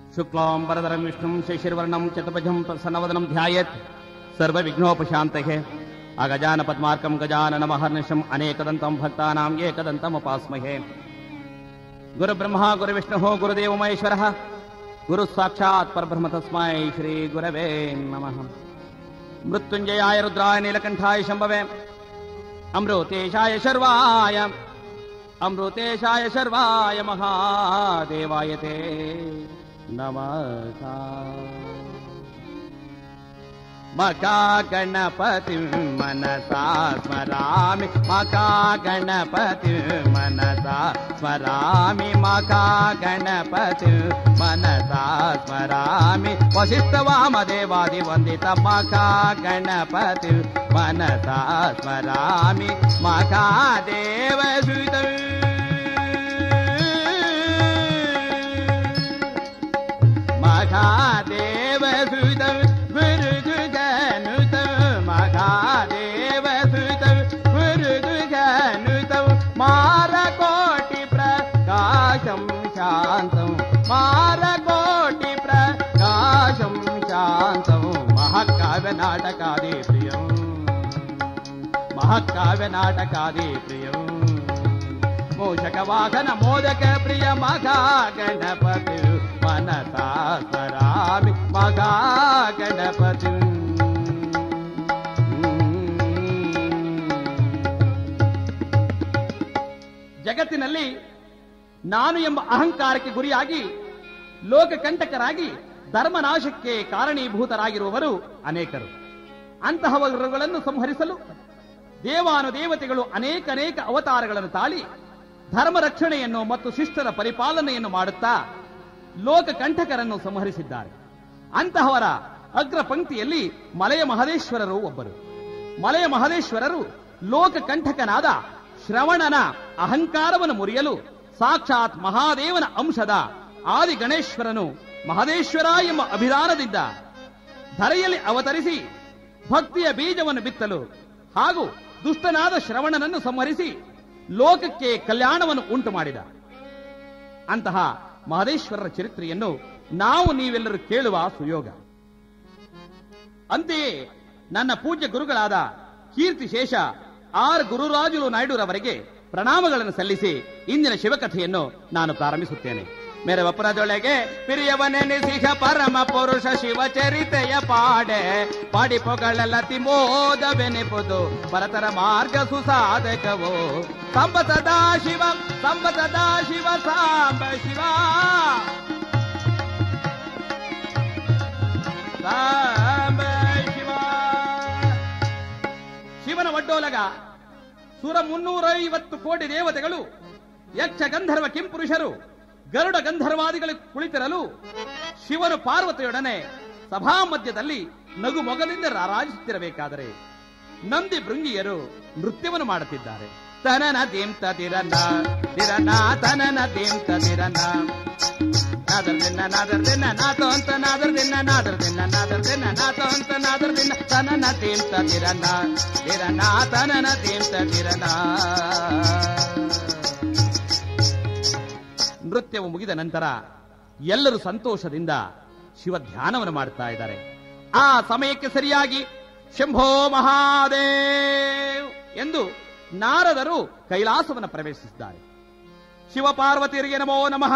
ಶುಕ್ಲಾಂ ವರದರಂ ವಿಷ್ಣುಂ ಶಶಿರ್ವರ್ಣಂ ಚತುರ್ಭುಜಂ ಪ್ರಸನ್ನವದನಂ ಧ್ಯಾಯೇತ್ ಸರ್ವವಿಘ್ನೋಪಶಾಂತಯೇ ಅಗಜಾನ ಪದ್ಮಾರ್ಕಂ ಗಜಾನನ ಮಹರ್ನಿಶಂ ಅನೇಕದಂತಂ ಭಕ್ತಾನಾಂ ಏಕದಂತಮಪಾಸ್ಮಹೇ ಗುರುಬ್ರಹ್ಮ ಗುರುವಿಷ್ಣುಃ ಗುರುದೇವ ಮಹೇಶ್ವರಃ ಗುರು ಸಾಕ್ಷಾತ್ ಪರಬ್ರಹ್ಮ ತಸ್ಮೈ ಶ್ರೀ ಗುರವೇ ನಮಃ ಮೃತ್ಯುಂಜಯಾಯ ರುದ್ರಾಯ ನೀಲಕಂಠಾಯ ಶಂಭವೆ ಅಮೃತೇಶಾಯ ಶರ್ವಾಯ ಅಮೃತೇಶಾಯ ಶರ್ವಾಯ ಮಹಾದೇವಾಯ ತೇ ನಮಃ ಮಕಾ ಗಣಪತಿ ಮನಸಾ ಸ್ಮರಾಮಿ ಮಕಾ ಗಣಪತಿ ಮನಸಾ ಸ್ಮರಾಮಿ ಮಕಾ ಗಣಪತಿ ಮನಸಾ ಸ್ಮರಾಮಿ ವಸಿಷ್ಠ ವಾಮದೇವಾದಿ ವಂದಿತ ಮಕಾ ಗಣಪತಿ ಮನಸಾ ಸ್ಮರಾಮಿ ಮಕಾ ದೇವ ಮಹಾದೇವ ಸುತ ಗುರು ಗನುತ ಮಹಾದೇವ ಸುತ ಗುರು ಗನುತ ಮಾರ ಕೋಟಿ ಪ್ರಕಾಶಂ ಶಾಂತಂ ಮಾರ ಕೋಟಿ ಪ್ರಕಾಶಂ ಶಾಂತಂ ಮಹಾಕಾವ್ಯ ನಾಟಕಾದಿ ಪ್ರಿಯಂ ಮಹಾಕಾವ್ಯ ನಾಟಕಾದಿ ಪ್ರಿಯಂ ಮೋಷಕ ವಾಹನ ಮೋದಕ ಪ್ರಿಯ ಮಗಾ ಗಣಪತಿ ಮನಸಾ ಸ್ವರಾಮಿ ಮಗಾ ಗಣಪತಿ ಜಗತ್ತಿನಲ್ಲಿ ನಾನು ಎಂಬ ಅಹಂಕಾರಕ್ಕೆ ಗುರಿಯಾಗಿ ಲೋಕಕಂಟಕರಾಗಿ ಧರ್ಮನಾಶಕ್ಕೆ ಕಾರಣೀಭೂತರಾಗಿರುವವರು ಅನೇಕರು ಅಂತಹವರುಗಳನ್ನು ಸಂಹರಿಸಲು ದೇವಾನುದೇವತೆಗಳು ಅನೇಕ ಅನೇಕ ಅವತಾರಗಳನ್ನು ತಾಳಿ ಧರ್ಮ ರಕ್ಷಣೆಯನ್ನು ಮತ್ತು ಶಿಷ್ಟರ ಪರಿಪಾಲನೆಯನ್ನು ಮಾಡುತ್ತಾ ಲೋಕ ಕಂಠಕರನ್ನು ಸಂಹರಿಸಿದ್ದಾರೆ ಅಂತಹವರ ಅಗ್ರ ಪಂಕ್ತಿಯಲ್ಲಿ ಮಲೆಯ ಮಹದೇಶ್ವರರು ಒಬ್ಬರು ಮಲೆಯ ಮಹದೇಶ್ವರರು ಲೋಕ ಕಂಠಕನಾದ ಶ್ರವಣನ ಅಹಂಕಾರವನ್ನು ಮುರಿಯಲು ಸಾಕ್ಷಾತ್ ಮಹಾದೇವನ ಅಂಶದ ಆದಿ ಗಣೇಶ್ವರನು ಮಹದೇಶ್ವರ ಎಂಬ ಅಭಿಧಾನದಿಂದ ಧರೆಯಲ್ಲಿ ಅವತರಿಸಿ ಭಕ್ತಿಯ ಬೀಜವನ್ನು ಬಿತ್ತಲು ಹಾಗೂ ದುಷ್ಟನಾದ ಶ್ರವಣನನ್ನು ಸಂಹರಿಸಿ ಲೋಕಕ್ಕೆ ಕಲ್ಯಾಣವನ್ನು ಉಂಟು ಮಾಡಿದ ಅಂತಹ ಮಹದೇಶ್ವರರ ಚರಿತ್ರೆಯನ್ನು ನಾವು ನೀವೆಲ್ಲರೂ ಕೇಳುವ ಸುಯೋಗ ಅಂತೆಯೇ ನನ್ನ ಪೂಜ್ಯ ಗುರುಗಳಾದ ಕೀರ್ತಿ ಶೇಷ ಆರ್ ಗುರುರಾಜುಲು ನಾಯ್ಡುರವರಿಗೆ ಪ್ರಣಾಮಗಳನ್ನು ಸಲ್ಲಿಸಿ ಇಂದಿನ ಶಿವಕಥೆಯನ್ನು ನಾನು ಪ್ರಾರಂಭಿಸುತ್ತೇನೆ ಮೆರವಪುರದೊಳಗೆ ಪ್ರಿಯವನೆನಿಸಿಹ ಪರಮ ಪುರುಷ ಶಿವ ಚರಿತೆಯ ಪಾಡೆ ಪಾಡಿ ಪೊಗಳಲ್ಲ ತಿಮೋದವೆನೆಪುದು ಪರತರ ಮಾರ್ಗ ಸುಸಾಧಕವೋ ಸಂಬ ಸದಾ ಶಿವ ಸಂಬ ಸದಾ ಶಿವ ಸಾಂಬ ಶಿವ ಸಾಂಬ ಶಿವ ಶಿವನ ಒಡ್ಡೋಲಗ ಸುರ ಮುನ್ನೂರೈವತ್ತು ಕೋಟಿ ದೇವತೆಗಳು ಯಕ್ಷ ಗಂಧರ್ವ ಕಿಂಪುರುಷರು ಗರುಡ ಗಂಧರ್ವಾದಿಗಳು ಕುಳಿತಿರಲು ಶಿವನು ಪಾರ್ವತಿಯೊಡನೆ ಸಭಾ ಮಧ್ಯದಲ್ಲಿ ನಗು ಮೊಗಲಿಂದ ರಾರಾಜಿಸುತ್ತಿರಬೇಕಾದರೆ ನಂದಿ ಭೃಂಗಿಯರು ನೃತ್ಯವನ್ನು ಮಾಡುತ್ತಿದ್ದಾರೆ ತನನ ದೇಂತ ತಿರನ ತಿರನ ತನನ ದೇಂತ ತಿರನ ನಾದರ್ ದಿನ ನಾದರ್ ದಿನ ನಾತೋ ಅಂತ ನಾದರ್ ದಿನ ನಾದರ್ ದಿನ ನಾದರ್ ದಿನ ನಾತೋ ಅಂತ ನಾದರ್ ದಿನ ತನನ ದೇಂತ ತಿರನ ತಿರನ ತನನ ದೇಂತ ತಿರನ ನೃತ್ಯವು ಮುಗಿದ ನಂತರ ಎಲ್ಲರೂ ಸಂತೋಷದಿಂದ ಶಿವ ಧ್ಯಾನವನ್ನು ಮಾಡ್ತಾ ಇದ್ದಾರೆ ಆ ಸಮಯಕ್ಕೆ ಸರಿಯಾಗಿ ಶಂಭೋ ಮಹಾದೇವ್ ಎಂದು ನಾರದರು ಕೈಲಾಸವನ್ನು ಪ್ರವೇಶಿಸಿದ್ದಾರೆ ಶಿವ ಪಾರ್ವತಿಯರಿಗೆ ನಮೋ ನಮಃ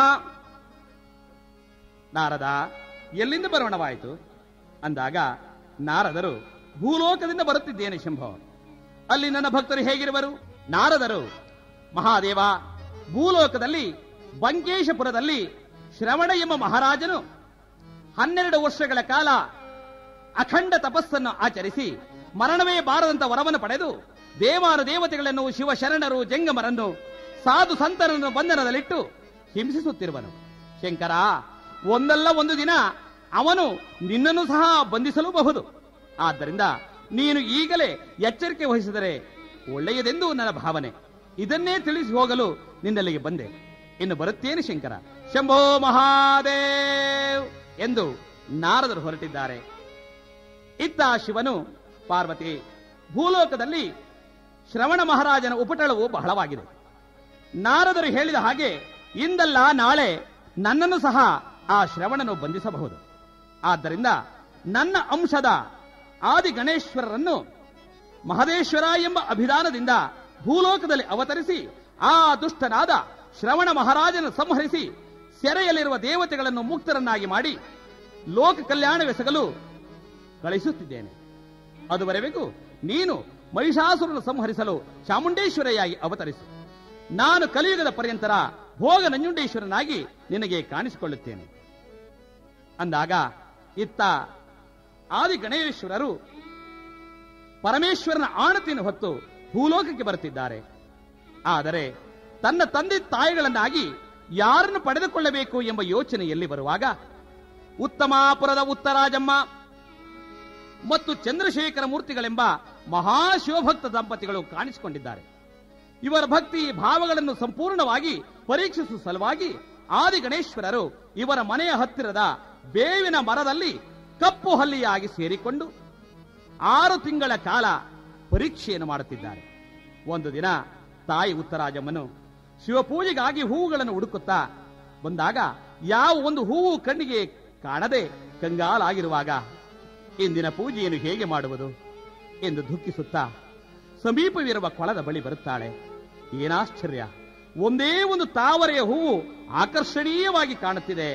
ನಾರದ ಎಲ್ಲಿಂದ ಬರೋಣವಾಯಿತು ಅಂದಾಗ ನಾರದರು ಭೂಲೋಕದಿಂದ ಬರುತ್ತಿದ್ದೇನೆ ಶಂಭೋ ಅಲ್ಲಿ ನನ್ನ ಭಕ್ತರು ಹೇಗಿರುವರು ನಾರದರು ಮಹಾದೇವ ಭೂಲೋಕದಲ್ಲಿ ಬಂಕೇಶಪುರದಲ್ಲಿ ಶ್ರವಣ ಎಂಬ ಮಹಾರಾಜನು ಹನ್ನೆರಡು ವರ್ಷಗಳ ಕಾಲ ಅಖಂಡ ತಪಸ್ಸನ್ನು ಆಚರಿಸಿ ಮರಣವೇ ಬಾರದಂತ ವರವನ್ನು ಪಡೆದು ದೇವಾನು ದೇವತೆಗಳನ್ನು ಶಿವಶರಣರು ಜಂಗಮರನ್ನು ಸಾಧು ಸಂತರನ್ನು ಬಂಧನದಲ್ಲಿಟ್ಟು ಹಿಂಸಿಸುತ್ತಿರುವನು ಶಂಕರ ಒಂದಲ್ಲ ಒಂದು ದಿನ ಅವನು ನಿನ್ನನ್ನು ಸಹ ಬಂಧಿಸಲೂಬಹುದು ಆದ್ದರಿಂದ ನೀನು ಈಗಲೇ ಎಚ್ಚರಿಕೆ ವಹಿಸಿದರೆ ಒಳ್ಳೆಯದೆಂದು ನನ್ನ ಭಾವನೆ ಇದನ್ನೇ ತಿಳಿಸಿ ಹೋಗಲು ನಿನ್ನಲ್ಲಿಗೆ ಬಂದೆ ಇನ್ನು ಬರುತ್ತೇನೆ ಶಂಕರ ಶಂಭೋ ಮಹಾದೇವ್ ಎಂದು ನಾರದರು ಹೊರಟಿದ್ದಾರೆ ಇತ್ತ ಶಿವನು ಪಾರ್ವತಿ ಭೂಲೋಕದಲ್ಲಿ ಶ್ರವಣ ಮಹಾರಾಜನ ಉಪಟಳವು ಬಹಳವಾಗಿದೆ ನಾರದರು ಹೇಳಿದ ಹಾಗೆ ಇಂದಲ್ಲ ನಾಳೆ ನನ್ನನ್ನು ಸಹ ಆ ಶ್ರವಣನು ಬಂಧಿಸಬಹುದು ಆದ್ದರಿಂದ ನನ್ನ ಅಂಶದ ಆದಿ ಗಣೇಶ್ವರರನ್ನು ಮಹದೇಶ್ವರ ಎಂಬ ಅಭಿಧಾನದಿಂದ ಭೂಲೋಕದಲ್ಲಿ ಅವತರಿಸಿ ಆ ದುಷ್ಟನಾದ ಶ್ರವಣ ಮಹಾರಾಜನ ಸಂಹರಿಸಿ ಸೆರೆಯಲ್ಲಿರುವ ದೇವತೆಗಳನ್ನು ಮುಕ್ತರನ್ನಾಗಿ ಮಾಡಿ ಲೋಕ ಕಲ್ಯಾಣವೆಸಗಲು ಕಳಿಸುತ್ತಿದ್ದೇನೆ ಅದುವರೆಗೂ ನೀನು ಮಹಿಷಾಸುರನ್ನು ಸಂಹರಿಸಲು ಚಾಮುಂಡೇಶ್ವರಿಯಾಗಿ ಅವತರಿಸು ನಾನು ಕಲಿಯುಗದ ಪರ್ಯಂತರ ಭೋಗ ನಂಜುಂಡೇಶ್ವರನಾಗಿ ನಿನಗೆ ಕಾಣಿಸಿಕೊಳ್ಳುತ್ತೇನೆ ಅಂದಾಗ ಇತ್ತ ಆದಿ ಗಣೇಶ್ವರರು ಪರಮೇಶ್ವರನ ಆಣತಿಯನ್ನು ಹೊತ್ತು ಭೂಲೋಕಕ್ಕೆ ಬರುತ್ತಿದ್ದಾರೆ ಆದರೆ ತನ್ನ ತಂದೆ ತಾಯಿಗಳನ್ನಾಗಿ ಯಾರನ್ನು ಪಡೆದುಕೊಳ್ಳಬೇಕು ಎಂಬ ಯೋಚನೆಯಲ್ಲಿ ಬರುವಾಗ ಉತ್ತಮಾಪುರದ ಉತ್ತರಾಜಮ್ಮ ಮತ್ತು ಚಂದ್ರಶೇಖರ ಮೂರ್ತಿಗಳೆಂಬ ಮಹಾಶಿವಭಕ್ತ ದಂಪತಿಗಳು ಕಾಣಿಸಿಕೊಂಡಿದ್ದಾರೆ ಇವರ ಭಕ್ತಿ ಭಾವಗಳನ್ನು ಸಂಪೂರ್ಣವಾಗಿ ಪರೀಕ್ಷಿಸುವ ಸಲುವಾಗಿ ಆದಿ ಗಣೇಶ್ವರರು ಇವರ ಮನೆಯ ಹತ್ತಿರದ ಬೇವಿನ ಮರದಲ್ಲಿ ಕಪ್ಪು ಹಲ್ಲಿಯಾಗಿ ಸೇರಿಕೊಂಡು ಆರು ತಿಂಗಳ ಕಾಲ ಪರೀಕ್ಷೆಯನ್ನು ಮಾಡುತ್ತಿದ್ದಾರೆ ಒಂದು ದಿನ ತಾಯಿ ಉತ್ತರಾಜಮ್ಮನು ಶಿವಪೂಜೆಗಾಗಿ ಹೂವುಗಳನ್ನು ಹುಡುಕುತ್ತಾ ಬಂದಾಗ ಯಾವ ಒಂದು ಹೂವು ಕಣ್ಣಿಗೆ ಕಾಣದೆ ಕಂಗಾಲಾಗಿರುವಾಗ ಇಂದಿನ ಪೂಜೆಯನ್ನು ಹೇಗೆ ಮಾಡುವುದು ಎಂದು ದುಃಖಿಸುತ್ತಾ ಸಮೀಪವಿರುವ ಕೊಳದ ಬಳಿ ಬರುತ್ತಾಳೆ ಏನಾಶ್ಚರ್ಯ ಒಂದೇ ಒಂದು ತಾವರೆಯ ಹೂವು ಆಕರ್ಷಣೀಯವಾಗಿ ಕಾಣುತ್ತಿದೆ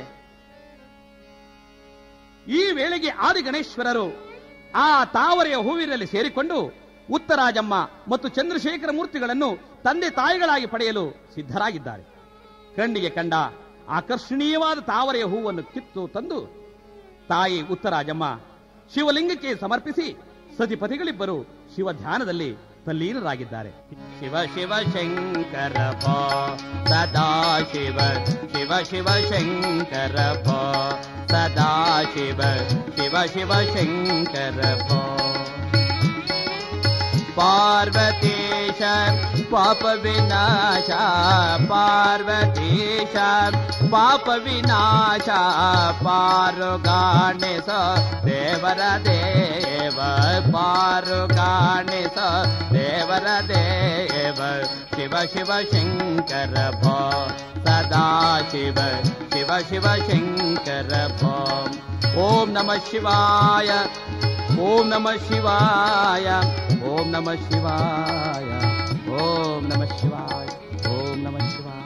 ಈ ವೇಳೆಗೆ ಆದಿ ಗಣೇಶ್ವರರು ಆ ತಾವರೆಯ ಹೂವಿನಲ್ಲಿ ಸೇರಿಕೊಂಡು ಉತ್ತರಾಜಮ್ಮ ಮತ್ತು ಚಂದ್ರಶೇಖರ ಮೂರ್ತಿಗಳನ್ನು ತಂದೆ ತಾಯಿಗಳಾಗಿ ಪಡೆಯಲು ಸಿದ್ಧರಾಗಿದ್ದಾರೆ ಕಣ್ಣಿಗೆ ಕಂಡ ಆಕರ್ಷಣೀಯವಾದ ತಾವರೆಯ ಹೂವನ್ನು ಕಿತ್ತು ತಂದು ತಾಯಿ ಉತ್ತರಾಜಮ್ಮ ಶಿವಲಿಂಗಕ್ಕೆ ಸಮರ್ಪಿಸಿ ಸತಿಪತಿಗಳಿಬ್ಬರು ಶಿವ ಧ್ಯಾನದಲ್ಲಿ ತಲ್ಲೀನರಾಗಿದ್ದಾರೆ ಶಿವ ಶಿವ ಶಂಕರ ಭೋ ಸದಾ ಶಿವ ಶಿವ ಶಿವ ಶಂಕರ ಭೋ ಸದಾ ಶಿವ ಶಿವ ಶಿವ ಶಂಕರ ಭೋ ಪಾರ್ವತೀಶ ಪಾಪ ವಿನಾಶ ಪಾರ್ವತೀಶ ಪಾಪ ವಿನಾಶ ಪಾರು ಗಾಣಿಸ ದೇವರ ದೇವ ಪಾರು ಗಾಣಿಸ ದೇವರ ದೇವ ಶಿವ ಶಿವ ಶಂಕರ ಭೋ ಸದಾ ಶಿವ ಶಿವ ಶಿವ ಶಂಕರ ಭೋ ಓಂ ನಮಃ ಶಿವಾಯ ಓಂ ನಮಃ ಶಿವಾಯ ಓಂ ನಮಃ ಶಿವಾಯ ಓಂ ನಮಃ ಶಿವಾಯ ಓಂ ನಮಃ ಶಿವಾಯ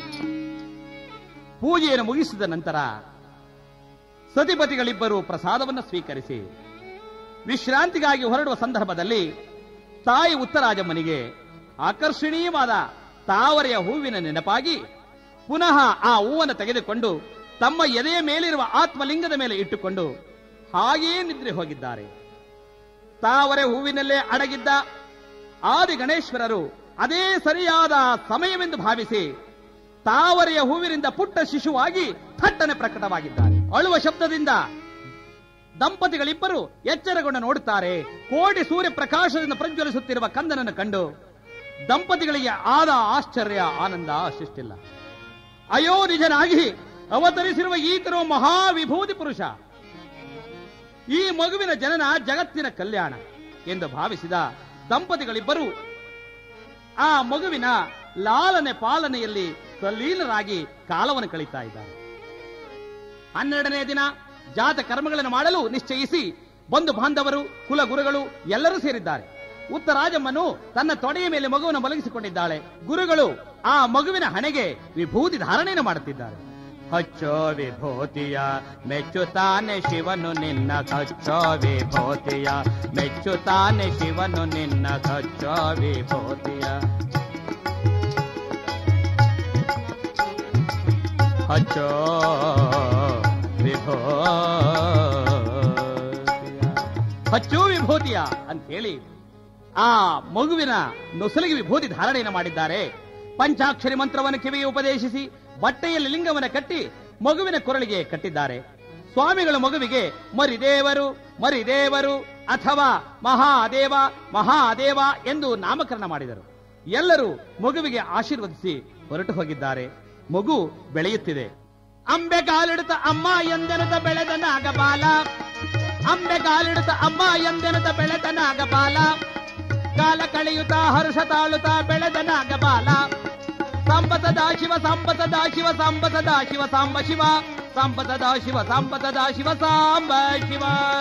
ಪೂಜೆಯನ್ನು ಮುಗಿಸಿದ ನಂತರ ಸತಿಪತಿಗಳಿಬ್ಬರು ಪ್ರಸಾದವನ್ನು ಸ್ವೀಕರಿಸಿ ವಿಶ್ರಾಂತಿಗಾಗಿ ಹೊರಡುವ ಸಂದರ್ಭದಲ್ಲಿ ತಾಯಿ ಉತ್ತರಾಜಮ್ಮನಿಗೆ ಆಕರ್ಷಣೀಯವಾದ ತಾವರೆಯ ಹೂವಿನ ನೆನಪಾಗಿ ಪುನಃ ಆ ಹೂವನ್ನು ತೆಗೆದುಕೊಂಡು ತಮ್ಮ ಎದೆಯ ಮೇಲಿರುವ ಆತ್ಮಲಿಂಗದ ಮೇಲೆ ಇಟ್ಟುಕೊಂಡು ಹಾಗೆಯೇ ನಿದ್ರೆ ಹೋಗಿದ್ದಾರೆ ತಾವರೆ ಹೂವಿನಲ್ಲೇ ಅಡಗಿದ್ದ ಆದಿ ಗಣೇಶ್ವರರು ಅದೇ ಸರಿಯಾದ ಸಮಯವೆಂದು ಭಾವಿಸಿ ತಾವರೆಯ ಹೂವಿನಿಂದ ಪುಟ್ಟ ಶಿಶುವಾಗಿ ಥಟ್ಟನೆ ಪ್ರಕಟವಾಗಿದ್ದಾರೆ ಅಳುವ ಶಬ್ದದಿಂದ ದಂಪತಿಗಳಿಬ್ಬರು ಎಚ್ಚರಗೊಂಡು ನೋಡುತ್ತಾರೆ ಕೋಟಿ ಸೂರ್ಯ ಪ್ರಕಾಶದಿಂದ ಪ್ರಜ್ವಲಿಸುತ್ತಿರುವ ಕಂದನನ್ನು ಕಂಡು ದಂಪತಿಗಳಿಗೆ ಆದ ಆಶ್ಚರ್ಯ ಆನಂದ ಅಷ್ಟಿಲ್ಲ ಅಯೋ ನಿಜನಾಗಿ ಅವತರಿಸಿರುವ ಈತನು ಮಹಾವಿಭೂತಿ ಪುರುಷ ಈ ಮಗುವಿನ ಜನನ ಜಗತ್ತಿನ ಕಲ್ಯಾಣ ಎಂದು ಭಾವಿಸಿದ ದಂಪತಿಗಳಿಬ್ಬರು ಆ ಮಗುವಿನ ಲಾಲನೆ ಪಾಲನೆಯಲ್ಲಿ ತಲ್ಲೀನರಾಗಿ ಕಾಲವನ್ನು ಕಳೀತಾ ಇದ್ದಾರೆ ಹನ್ನೆರಡನೇ ದಿನ ಜಾತ ಕರ್ಮಗಳನ್ನು ಮಾಡಲು ನಿಶ್ಚಯಿಸಿ ಬಂಧು ಬಾಂಧವರು ಕುಲ ಗುರುಗಳು ಎಲ್ಲರೂ ಸೇರಿದ್ದಾರೆ ಉತ್ತರಾಜಮ್ಮನು ತನ್ನ ತೊಡೆಯ ಮೇಲೆ ಮಗುವನ್ನು ಮಲಗಿಸಿಕೊಂಡಿದ್ದಾಳೆ ಗುರುಗಳು ಆ ಮಗುವಿನ ಹಣೆಗೆ ವಿಭೂತಿ ಧಾರಣೆಯನ್ನು ಮಾಡುತ್ತಿದ್ದಾರೆ ಹಚ್ಚೋ ವಿಭೂತಿಯ ಮೆಚ್ಚುತ್ತಾನೆ ಶಿವನು ನಿನ್ನ ಹಚ್ಚೋ ವಿಭೂತಿಯ ಮೆಚ್ಚುತ್ತಾನೆ ಶಿವನು ನಿನ್ನ ಹಚ್ಚೋ ವಿಭೂತಿಯ ಹಚ್ಚೋ ವಿಭೂತಿಯ ಹಚ್ಚು ವಿಭೂತಿಯ ಅಂತ ಹೇಳಿ ಆ ಮಗುವಿನ ನೊಸಲಿಗೆ ವಿಭೂತಿ ಧಾರಣೆಯನ್ನು ಮಾಡಿದ್ದಾರೆ ಪಂಚಾಕ್ಷರಿ ಮಂತ್ರವನ್ನು ಕಿವಿಗೆ ಉಪದೇಶಿಸಿ ಬಟ್ಟೆಯಲ್ಲಿ ಲಿಂಗವನ್ನು ಕಟ್ಟಿ ಮಗುವಿನ ಕೊರಳಿಗೆ ಕಟ್ಟಿದ್ದಾರೆ ಸ್ವಾಮಿಗಳು ಮಗುವಿಗೆ ಮರಿದೇವರು ಮರಿದೇವರು ಅಥವಾ ಮಹಾದೇವ ಮಹಾದೇವ ಎಂದು ನಾಮಕರಣ ಮಾಡಿದರು ಎಲ್ಲರೂ ಮಗುವಿಗೆ ಆಶೀರ್ವದಿಸಿ ಹೊರಟು ಹೋಗಿದ್ದಾರೆ ಮಗು ಬೆಳೆಯುತ್ತಿದೆ ಅಂಬೆ ಕಾಲಿಡುತ್ತ ಅಮ್ಮ ಎಂದೆನತ ಬೆಳೆದ ನಾಗಬಾಲ ಅಂಬೆ ಕಾಲಿಡುತ್ತ ಅಮ್ಮ ಎಂದೆನತ ಬೆಳೆದ ನಾಗಬಾಲ ಕಾಲ ಕಳೆಯುತ್ತಾ ಹರ್ಷ ತಾಳುತ್ತಾ ಬೆಳೆದ ನಾಗಬಾಲ ಸಂಪತದ ಶಿವ ಸಂಪತದ ಶಿವ ಸಂಪತದ ಶಿವ ಸಾಂಬ ಶಿವ ಸಂಪತದ ಶಿವ ಸಂಪತದ ಶಿವ ಸಾಂಬ ಶಿವ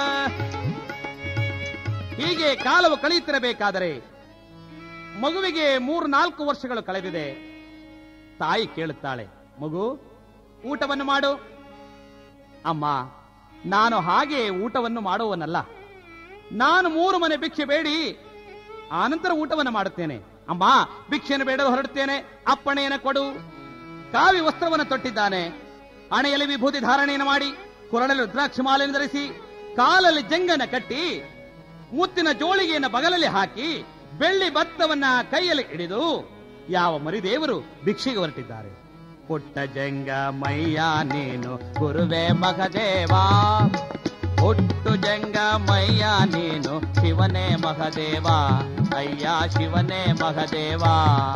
ಹೀಗೆ ಕಾಲವು ಕಳೆಯುತ್ತಿರಬೇಕಾದರೆ ಮಗುವಿಗೆ ಮೂರು ನಾಲ್ಕು ವರ್ಷಗಳು ಕಳೆದಿದೆ ತಾಯಿ ಕೇಳುತ್ತಾಳೆ ಮಗು ಊಟವನ್ನು ಮಾಡು ಅಮ್ಮ ನಾನು ಹಾಗೆ ಊಟವನ್ನು ಮಾಡುವವನಲ್ಲ ನಾನು ಮೂರು ಮನೆ ಭಿಕ್ಷೆ ಬೇಡಿ ಆನಂತರ ಊಟವನ್ನು ಮಾಡುತ್ತೇನೆ ಅಮ್ಮ ಭಿಕ್ಷೆಯನ್ನು ಬೇಡಲು ಹೊರಡುತ್ತೇನೆ ಅಪ್ಪಣೆಯನ್ನು ಕೊಡು ಕಾವಿ ವಸ್ತ್ರವನ್ನು ತೊಟ್ಟಿದ್ದಾನೆ ಹಣೆಯಲ್ಲಿ ವಿಭೂತಿ ಧಾರಣೆಯನ್ನು ಮಾಡಿ ಕೊರಳಲ್ಲಿ ರುದ್ರಾಕ್ಷಿ ಮಾಲೆಯನ್ನು ಧರಿಸಿ ಕಾಲಲ್ಲಿ ಜಂಗನ ಕಟ್ಟಿ ಮುತ್ತಿನ ಜೋಳಿಗೆಯನ್ನು ಬಗಲಲ್ಲಿ ಹಾಕಿ ಬೆಳ್ಳಿ ಭತ್ತವನ್ನ ಕೈಯಲ್ಲಿ ಹಿಡಿದು ಯಾವ ಮರಿದೇವರು ಭಿಕ್ಷೆಗೆ ಹೊರಟಿದ್ದಾರೆ ಪುಟ್ಟ ಜಂಗ ಮಯ್ಯ ನೀನು ಗುರುವೆ ಮಹದೇವಾ ಹುಟ್ಟು ಜಂಗ ಮಯ್ಯ ನೀನು ಶಿವನೇ ಮಹದೇವ ಅಯ್ಯ ಶಿವನೇ ಮಹದೇವಾ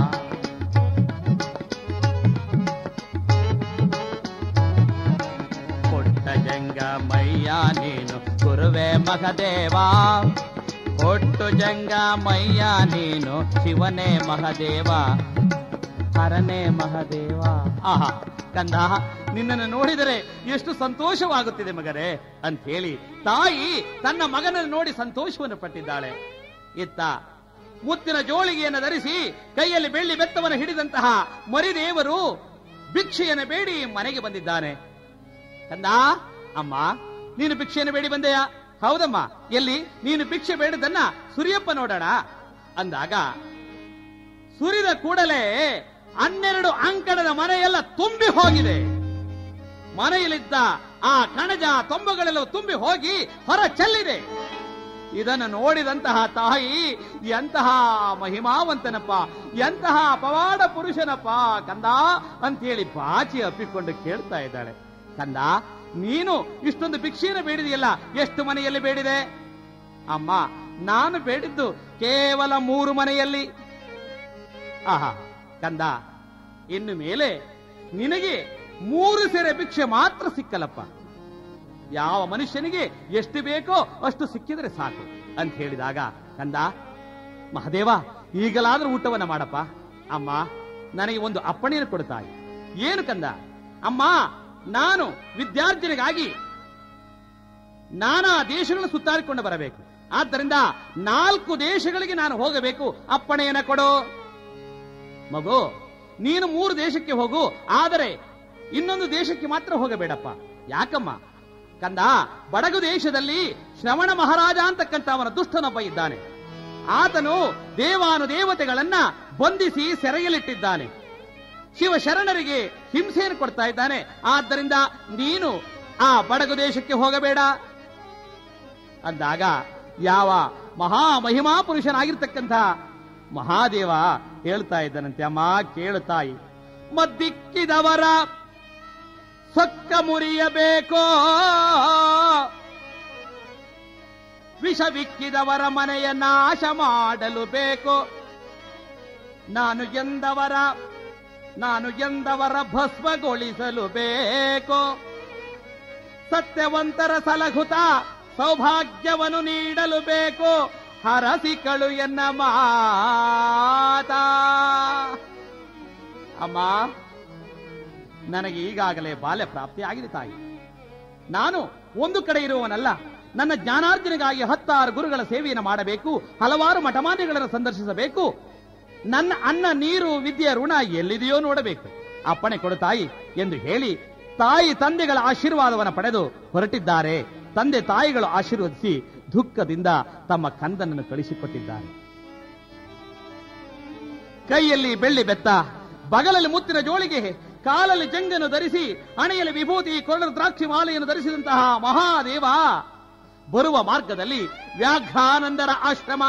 ಪುಟ್ಟ ಜಂಗ ಮಯ್ಯ ನೀನು ಗುರುವೆ ಮಹದೇವಾ ಒಟ್ಟು ಜಂಗ ಮಯ್ಯ ನೀನು ಶಿವನೇ ಮಹದೇವ ಹರನೇ ಮಹದೇವ ಆಹಾ ಕಂದ ನಿನ್ನನ್ನು ನೋಡಿದರೆ ಎಷ್ಟು ಸಂತೋಷವಾಗುತ್ತಿದೆ ಮಗರೇ ಅಂತ ಹೇಳಿ ತಾಯಿ ತನ್ನ ಮಗನನ್ನು ನೋಡಿ ಸಂತೋಷವನ್ನು ಪಟ್ಟಿದ್ದಾಳೆ ಇತ್ತ ಮುತ್ತಿನ ಜೋಳಿಗೆಯನ್ನು ಧರಿಸಿ ಕೈಯಲ್ಲಿ ಬೆಳ್ಳಿ ಬೆತ್ತವನ್ನು ಹಿಡಿದಂತಹ ಮರಿದೇವರು ಭಿಕ್ಷೆಯನ್ನು ಬೇಡಿ ಮನೆಗೆ ಬಂದಿದ್ದಾನೆ ಕಂದ ಅಮ್ಮ ನೀನು ಭಿಕ್ಷೆಯನ್ನು ಬೇಡಿ ಬಂದೆಯಾ ಹೌದಮ್ಮ ಎಲ್ಲಿ ನೀನು ಭಿಕ್ಷೆ ಬೇಡದನ್ನ ಸುರಿಯಪ್ಪ ನೋಡೋಣ ಅಂದಾಗ ಸುರಿದ ಕೂಡಲೇ ಹನ್ನೆರಡು ಅಂಕಣದ ಮನೆಯೆಲ್ಲ ತುಂಬಿ ಹೋಗಿದೆ ಮನೆಯಲ್ಲಿದ್ದ ಆ ಕಣಜ ತೊಂಬಗಳೆಲ್ಲ ತುಂಬಿ ಹೋಗಿ ಹೊರ ಚೆಲ್ಲಿದೆ ಇದನ್ನು ನೋಡಿದಂತಹ ತಾಯಿ ಎಂತಹ ಮಹಿಮಾವಂತನಪ್ಪ ಎಂತಹ ಪವಾಡ ಪುರುಷನಪ್ಪ ಕಂದ ಅಂತೇಳಿ ಬಾಚಿ ಅಪ್ಪಿಕೊಂಡು ಕೇಳ್ತಾ ಇದ್ದಾಳೆ ಕಂದ ನೀನು ಇಷ್ಟೊಂದು ಭಿಕ್ಷೆಯನ್ನು ಬೇಡಿದೆಯಲ್ಲ ಎಷ್ಟು ಮನೆಯಲ್ಲಿ ಬೇಡಿದೆ ಅಮ್ಮ ನಾನು ಬೇಡಿದ್ದು ಕೇವಲ ಮೂರು ಮನೆಯಲ್ಲಿ ಆಹಾ ಕಂದ ಇನ್ನು ಮೇಲೆ ನಿನಗೆ ಮೂರು ಸೆರೆ ಭಿಕ್ಷೆ ಮಾತ್ರ ಸಿಕ್ಕಲಪ್ಪ ಯಾವ ಮನುಷ್ಯನಿಗೆ ಎಷ್ಟು ಬೇಕೋ ಅಷ್ಟು ಸಿಕ್ಕಿದ್ರೆ ಸಾಕು ಅಂತ ಹೇಳಿದಾಗ ಕಂದ ಮಹದೇವ ಈಗಲಾದ್ರೂ ಊಟವನ್ನ ಮಾಡಪ್ಪ ಅಮ್ಮ ನನಗೆ ಒಂದು ಅಪ್ಪಣೆಯನ್ನು ಕೊಡ್ತಾಯಿ ಏನು ಕಂದ ಅಮ್ಮ ನಾನು ವಿದ್ಯಾರ್ಜನೆಗಾಗಿ ನಾನಾ ದೇಶಗಳನ್ನು ಸುತ್ತಾಡಿಕೊಂಡು ಬರಬೇಕು ಆದ್ದರಿಂದ ನಾಲ್ಕು ದೇಶಗಳಿಗೆ ನಾನು ಹೋಗಬೇಕು ಅಪ್ಪಣೆಯನ್ನ ಕೊಡು ಮಗು ನೀನು ಮೂರು ದೇಶಕ್ಕೆ ಹೋಗು ಆದರೆ ಇನ್ನೊಂದು ದೇಶಕ್ಕೆ ಮಾತ್ರ ಹೋಗಬೇಡಪ್ಪ ಯಾಕಮ್ಮ ಕಂದ ಬಡಗು ದೇಶದಲ್ಲಿ ಶ್ರವಣ ಮಹಾರಾಜ ಅಂತಕ್ಕಂಥ ಅವನ ದುಷ್ಟನೊಬ್ಬ ಇದ್ದಾನೆ ಆತನು ದೇವಾನು ದೇವತೆಗಳನ್ನ ಬಂಧಿಸಿ ಸೆರೆಯಲ್ಲಿಟ್ಟಿದ್ದಾನೆ ಶಿವ ಶರಣರಿಗೆ ಹಿಂಸೆಯನ್ನು ಕೊಡ್ತಾ ಇದ್ದಾನೆ ಆದ್ದರಿಂದ ನೀನು ಆ ಬಡಗು ದೇಶಕ್ಕೆ ಹೋಗಬೇಡ ಅಂದಾಗ ಯಾವ ಮಹಾ ಮಹಿಮಾ ಪುರುಷನಾಗಿರ್ತಕ್ಕಂಥ ಮಹಾದೇವ ಹೇಳ್ತಾ ಇದ್ದಾನಂತೆ ಅಮ್ಮ ಕೇಳು ತಾಯಿ ಮದ್ದಿಕ್ಕಿದವರ ಸೊಕ್ಕ ಮುರಿಯಬೇಕೋ ವಿಷವಿಕ್ಕಿದವರ ಮನೆಯ ನಾಶ ಮಾಡಲು ಬೇಕು ನಾನು ಎಂದವರ ನಾನು ಎಂದವರ ಭಸ್ಮಗೊಳಿಸಲು ಬೇಕು ಸತ್ಯವಂತರ ಸಲಹುತ ಸೌಭಾಗ್ಯವನ್ನು ನೀಡಲು ಬೇಕು ಹರಸಿಕಳು ಎನ್ನ ಮಾತಾ ಅಮ್ಮ ನನಗೆ ಈಗಾಗಲೇ ಬಾಲ್ಯ ಪ್ರಾಪ್ತಿ ಆಗಿದೆ ತಾಯಿ ನಾನು ಒಂದು ಕಡೆ ಇರುವವನಲ್ಲ ನನ್ನ ಜ್ಞಾನಾರ್ಜನೆಗಾಗಿ ಹತ್ತಾರು ಗುರುಗಳ ಸೇವೆಯನ್ನು ಮಾಡಬೇಕು ಹಲವಾರು ಮಠಮಾನ್ಯಗಳನ್ನು ಸಂದರ್ಶಿಸಬೇಕು ನನ್ನ ಅನ್ನ ನೀರು ವಿದ್ಯೆ ಋಣ ಎಲ್ಲಿದೆಯೋ ನೋಡಬೇಕು ಅಪ್ಪಣೆ ಕೊಡು ತಾಯಿ ಎಂದು ಹೇಳಿ ತಾಯಿ ತಂದೆಗಳ ಆಶೀರ್ವಾದವನ್ನು ಪಡೆದು ಹೊರಟಿದ್ದಾರೆ ತಂದೆ ತಾಯಿಗಳು ಆಶೀರ್ವದಿಸಿ ದುಃಖದಿಂದ ತಮ್ಮ ಕಂದನನ್ನು ಕಳಿಸಿಕೊಟ್ಟಿದ್ದಾರೆ ಕೈಯಲ್ಲಿ ಬೆಳ್ಳಿ ಬೆತ್ತ ಬಗಲಲ್ಲಿ ಮುತ್ತಿನ ಜೋಳಿಗೆ ಕಾಲಲ್ಲಿ ಜಂಗನ್ನು ಧರಿಸಿ ಹಣೆಯಲ್ಲಿ ವಿಭೂತಿ ಕೊರಳು ದ್ರಾಕ್ಷಿ ಮಾಲೆಯನ್ನು ಧರಿಸಿದಂತಹ ಮಹಾದೇವ ಬರುವ ಮಾರ್ಗದಲ್ಲಿ ವ್ಯಾಘ್ರಾನಂದರ ಆಶ್ರಮ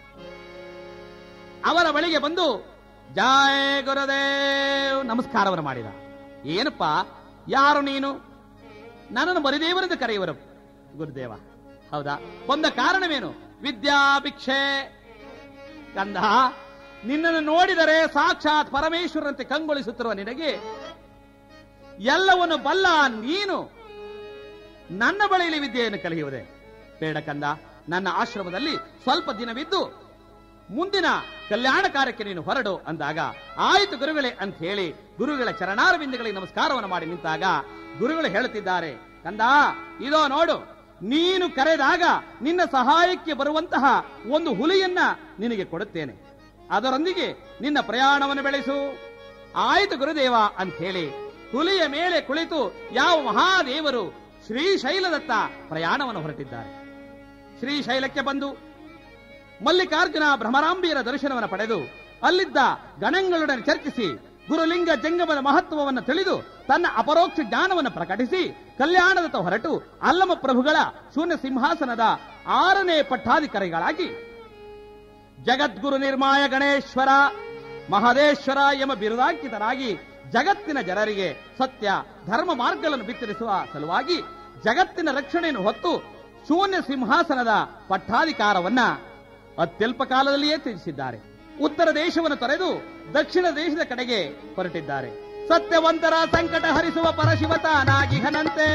ಅವರ ಬಳಿಗೆ ಬಂದು ಜಯ ಗುರುದೇವ್ ನಮಸ್ಕಾರವನ್ನು ಮಾಡಿದ ಏನಪ್ಪ ಯಾರು ನೀನು ನನ್ನನ್ನು ಮರಿದೇವರೆಂದು ಕರೆಯುವರು ಗುರುದೇವ ಹೌದಾ ಬಂದ ಕಾರಣವೇನು ವಿದ್ಯಾಭಿಕ್ಷೆ ಕಂದ ನಿನ್ನನ್ನು ನೋಡಿದರೆ ಸಾಕ್ಷಾತ್ ಪರಮೇಶ್ವರಂತೆ ಕಂಗೊಳಿಸುತ್ತಿರುವ ನಿನಗೆ ಎಲ್ಲವನ್ನು ಬಲ್ಲ ನೀನು ನನ್ನ ಬಳಿಯಲ್ಲಿ ವಿದ್ಯೆಯನ್ನು ಕಲಿಯುವುದೇ ಬೇಡ ಕಂದ ನನ್ನ ಆಶ್ರಮದಲ್ಲಿ ಸ್ವಲ್ಪ ದಿನವಿದ್ದು ಮುಂದಿನ ಕಲ್ಯಾಣ ಕಾರ್ಯಕ್ಕೆ ನೀನು ಹೊರಡು ಅಂದಾಗ ಆಯ್ತು ಗುರುಗಳೇ ಅಂತ ಹೇಳಿ ಗುರುಗಳ ಚರಣಾರವಿಂದಗಳಿಗೆ ನಮಸ್ಕಾರವನ್ನು ಮಾಡಿ ನಿಂತಾಗ ಗುರುಗಳು ಹೇಳುತ್ತಿದ್ದಾರೆ ಕಂದ ಇದೋ ನೋಡು ನೀನು ಕರೆದಾಗ ನಿನ್ನ ಸಹಾಯಕ್ಕೆ ಬರುವಂತಹ ಒಂದು ಹುಲಿಯನ್ನ ನಿನಗೆ ಕೊಡುತ್ತೇನೆ ಅದರೊಂದಿಗೆ ನಿನ್ನ ಪ್ರಯಾಣವನ್ನು ಬೆಳೆಸು ಆಯ್ತು ಗುರುದೇವ ಅಂತ ಹೇಳಿ ಹುಲಿಯ ಮೇಲೆ ಕುಳಿತು ಯಾವ ಮಹಾದೇವರು ಶ್ರೀಶೈಲದತ್ತ ಪ್ರಯಾಣವನ್ನು ಹೊರಟಿದ್ದಾರೆ ಶ್ರೀಶೈಲಕ್ಕೆ ಬಂದು ಮಲ್ಲಿಕಾರ್ಜುನ ಭ್ರಮರಾಂಬಿಯರ ದರ್ಶನವನ್ನು ಪಡೆದು ಅಲ್ಲಿದ್ದ ಗಣಗಳೊಡನೆ ಚರ್ಚಿಸಿ ಗುರುಲಿಂಗ ಜಂಗಮದ ಮಹತ್ವವನ್ನು ತಿಳಿದು ತನ್ನ ಅಪರೋಕ್ಷ ಜ್ಞಾನವನ್ನು ಪ್ರಕಟಿಸಿ ಕಲ್ಯಾಣದತ್ತ ಹೊರಟು ಅಲ್ಲಮ ಪ್ರಭುಗಳ ಶೂನ್ಯ ಸಿಂಹಾಸನದ ಆರನೇ ಪಟ್ಟಾಧಿಕಾರಿಗಳಾಗಿ ಜಗದ್ಗುರು ನಿರ್ಮಾಯ ಗಣೇಶ್ವರ ಮಹದೇಶ್ವರ ಎಂಬ ಬಿರುದಾಂಕಿತರಾಗಿ ಜಗತ್ತಿನ ಜನರಿಗೆ ಸತ್ಯ ಧರ್ಮ ಮಾರ್ಗಗಳನ್ನು ಬಿತ್ತರಿಸುವ ಸಲುವಾಗಿ ಜಗತ್ತಿನ ರಕ್ಷಣೆಯನ್ನು ಹೊತ್ತು ಶೂನ್ಯ ಸಿಂಹಾಸನದ ಪಟ್ಟಾಧಿಕಾರವನ್ನ ಅತ್ಯಲ್ಪ ಕಾಲದಲ್ಲಿಯೇ ತ್ಯಜಿಸಿದ್ದಾರೆ ಉತ್ತರ ದೇಶವನ್ನು ತೊರೆದು ದಕ್ಷಿಣ ದೇಶದ ಕಡೆಗೆ ಹೊರಟಿದ್ದಾರೆ ಸತ್ಯವಂತರ ಸಂಕಟ ಹರಿಸುವ ಪರಶಿವತಾನಾಗಿಹನಂತೆ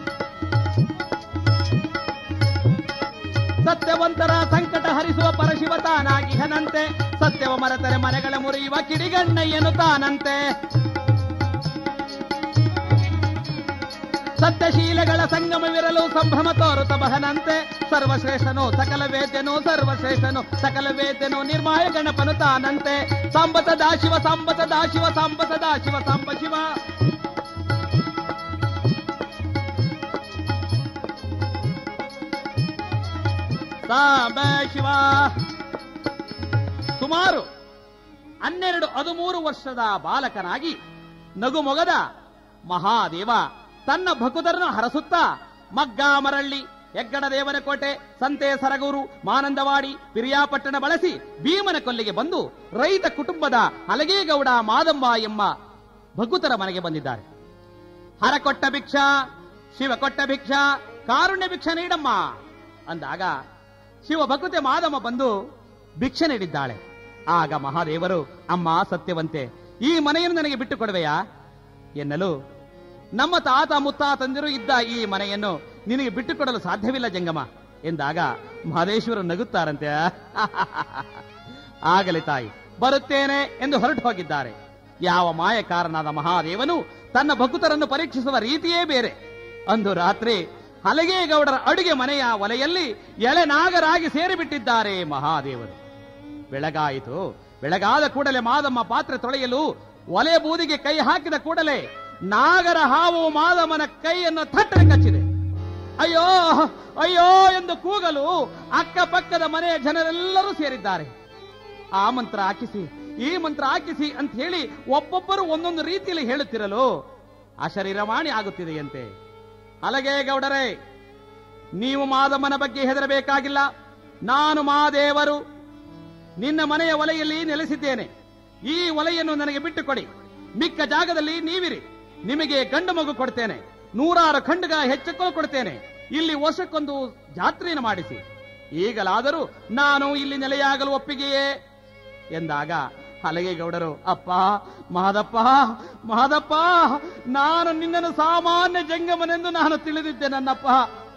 ಸತ್ಯವಂತರ ಸಂಕಟ ಹರಿಸುವ ಪರಶಿವತಾನಾಗಿಹನಂತೆ ಸತ್ಯವ ಮರೆತರೆ ಮನೆಗಳ ಮುರಿಯುವ ಕಿಡಿಗಣ್ಣಯ್ಯನು ತಾನಂತೆ ಸತ್ಯಶೀಲಗಳ ಸಂಗಮವಿರಲು ಸಂಭ್ರಮ ತೋರುತ ಬಹನಂತೆ ಸರ್ವಶ್ರೇಷ್ಠನು ಸಕಲ ವೇದ್ಯನು ಸರ್ವಶ್ರೇಷ್ಠನು ಸಕಲ ವೇದ್ಯನು ನಿರ್ಮಾಯ ಗಣಪನು ತಾನಂತೆ ಸಾಂಬತ ದಾಶಿವ ಸಾಂಬತ ದಾಶಿವ ಸಾಂಬತ ದಾಶಿವ ಸಾಂಬ ಶಿವ ಸಾಂಬ ಶಿವ ಸುಮಾರು ಹನ್ನೆರಡು ಹದಿಮೂರು ವರ್ಷದ ಬಾಲಕನಾಗಿ ನಗುಮೊಗದ ಮಹಾದೇವ ತನ್ನ ಭಕುತರನ್ನು ಹರಸುತ್ತಾ ಮಗ್ಗ ಮರಳ್ಳಿ ಹೆಗ್ಗಡ ದೇವನ ಕೋಟೆ ಸಂತೆ ಸರಗೂರು ಮಾನಂದವಾಡಿ ಪಿರಿಯಾಪಟ್ಟಣ ಬಳಸಿ ಭೀಮನ ಕೊಲ್ಲಿಗೆ ಬಂದು ರೈತ ಕುಟುಂಬದ ಹಲಗೇಗೌಡ ಮಾದಮ್ಮ ಎಂಬ ಭಕುತರ ಮನೆಗೆ ಬಂದಿದ್ದಾರೆ ಹರ ಕೊಟ್ಟ ಭಿಕ್ಷಾ ಶಿವ ಕೊಟ್ಟ ಭಿಕ್ಷಾ ಕಾರುಣ್ಯ ಭಿಕ್ಷ ನೀಡಮ್ಮ ಅಂದಾಗ ಶಿವ ಭಕುತೆ ಮಾದಮ್ಮ ಬಂದು ಭಿಕ್ಷೆ ನೀಡಿದ್ದಾಳೆ ಆಗ ಮಹಾದೇವರು ಅಮ್ಮ ಸತ್ಯವಂತೆ ಈ ಮನೆಯನ್ನು ನನಗೆ ಬಿಟ್ಟು ಕೊಡುವೆಯಾ ಎನ್ನಲು ನಮ್ಮ ತಾತ ಮುತ್ತಾತಂದಿರು ಇದ್ದ ಈ ಮನೆಯನ್ನು ನಿನಗೆ ಬಿಟ್ಟುಕೊಡಲು ಸಾಧ್ಯವಿಲ್ಲ ಜಂಗಮ ಎಂದಾಗ ಮಹದೇಶ್ವರು ನಗುತ್ತಾರಂತೆ ಆಗಲಿ ತಾಯಿ ಬರುತ್ತೇನೆ ಎಂದು ಹೊರಟು ಹೋಗಿದ್ದಾರೆ ಯಾವ ಮಾಯಕಾರನಾದ ಮಹಾದೇವನು ತನ್ನ ಭಕ್ತರನ್ನು ಪರೀಕ್ಷಿಸುವ ರೀತಿಯೇ ಬೇರೆ ಅಂದು ರಾತ್ರಿ ಹಲಗೇಗೌಡರ ಅಡುಗೆ ಮನೆಯ ಒಲೆಯಲ್ಲಿ ಎಳೆನಾಗರಾಗಿ ಸೇರಿಬಿಟ್ಟಿದ್ದಾರೆ ಮಹಾದೇವರು ಬೆಳಗಾಯಿತು ಬೆಳಗಾದ ಕೂಡಲೇ ಮಾದಮ್ಮ ಪಾತ್ರೆ ತೊಳೆಯಲು ಒಲೆ ಬೂದಿಗೆ ಕೈ ಹಾಕಿದ ಕೂಡಲೇ ನಾಗರ ಹಾವು ಮಾದಮ್ಮನ ಕೈಯನ್ನು ಥಟ್ಟನೆ ಕಚ್ಚಿದೆ ಅಯ್ಯೋ ಅಯ್ಯೋ ಎಂದು ಕೂಗಲು ಅಕ್ಕಪಕ್ಕದ ಮನೆಯ ಜನರೆಲ್ಲರೂ ಸೇರಿದ್ದಾರೆ ಆ ಮಂತ್ರ ಹಾಕಿಸಿ ಈ ಮಂತ್ರ ಹಾಕಿಸಿ ಅಂತ ಹೇಳಿ ಒಬ್ಬೊಬ್ಬರು ಒಂದೊಂದು ರೀತಿಯಲ್ಲಿ ಹೇಳುತ್ತಿರಲು ಅಶರೀರವಾಣಿ ಆಗುತ್ತಿದೆಯಂತೆ ಅಲಗೇ ಗೌಡರೇ ನೀವು ಮಾದಮ್ಮನ ಬಗ್ಗೆ ಹೆದರಬೇಕಾಗಿಲ್ಲ ನಾನು ಮಾದೇವರು ನಿನ್ನ ಮನೆಯ ಒಲೆಯಲ್ಲಿ ನೆಲೆಸಿದ್ದೇನೆ ಈ ಒಲೆಯನ್ನು ನನಗೆ ಬಿಟ್ಟುಕೊಡಿ ಮಿಕ್ಕ ಜಾಗದಲ್ಲಿ ನೀವಿರಿ ನಿಮಗೆ ಗಂಡು ಮಗು ಕೊಡ್ತೇನೆ ನೂರಾರು ಖಂಡಗ ಹೆಚ್ಚಕ್ಕೂ ಕೊಡ್ತೇನೆ ಇಲ್ಲಿ ವರ್ಷಕ್ಕೊಂದು ಜಾತ್ರೆಯನ್ನು ಮಾಡಿಸಿ ಈಗಲಾದರೂ ನಾನು ಇಲ್ಲಿ ನೆಲೆಯಾಗಲು ಒಪ್ಪಿಗೆಯೇ ಎಂದಾಗ ಹಲಗೇಗೌಡರು ಅಪ್ಪ ಮಾದಪ್ಪ ಮಾದಪ್ಪ ನಾನು ನಿನ್ನನ್ನು ಸಾಮಾನ್ಯ ಜಂಗಮನೆಂದು ನಾನು ತಿಳಿದಿದ್ದೆ ನನ್ನಪ್ಪ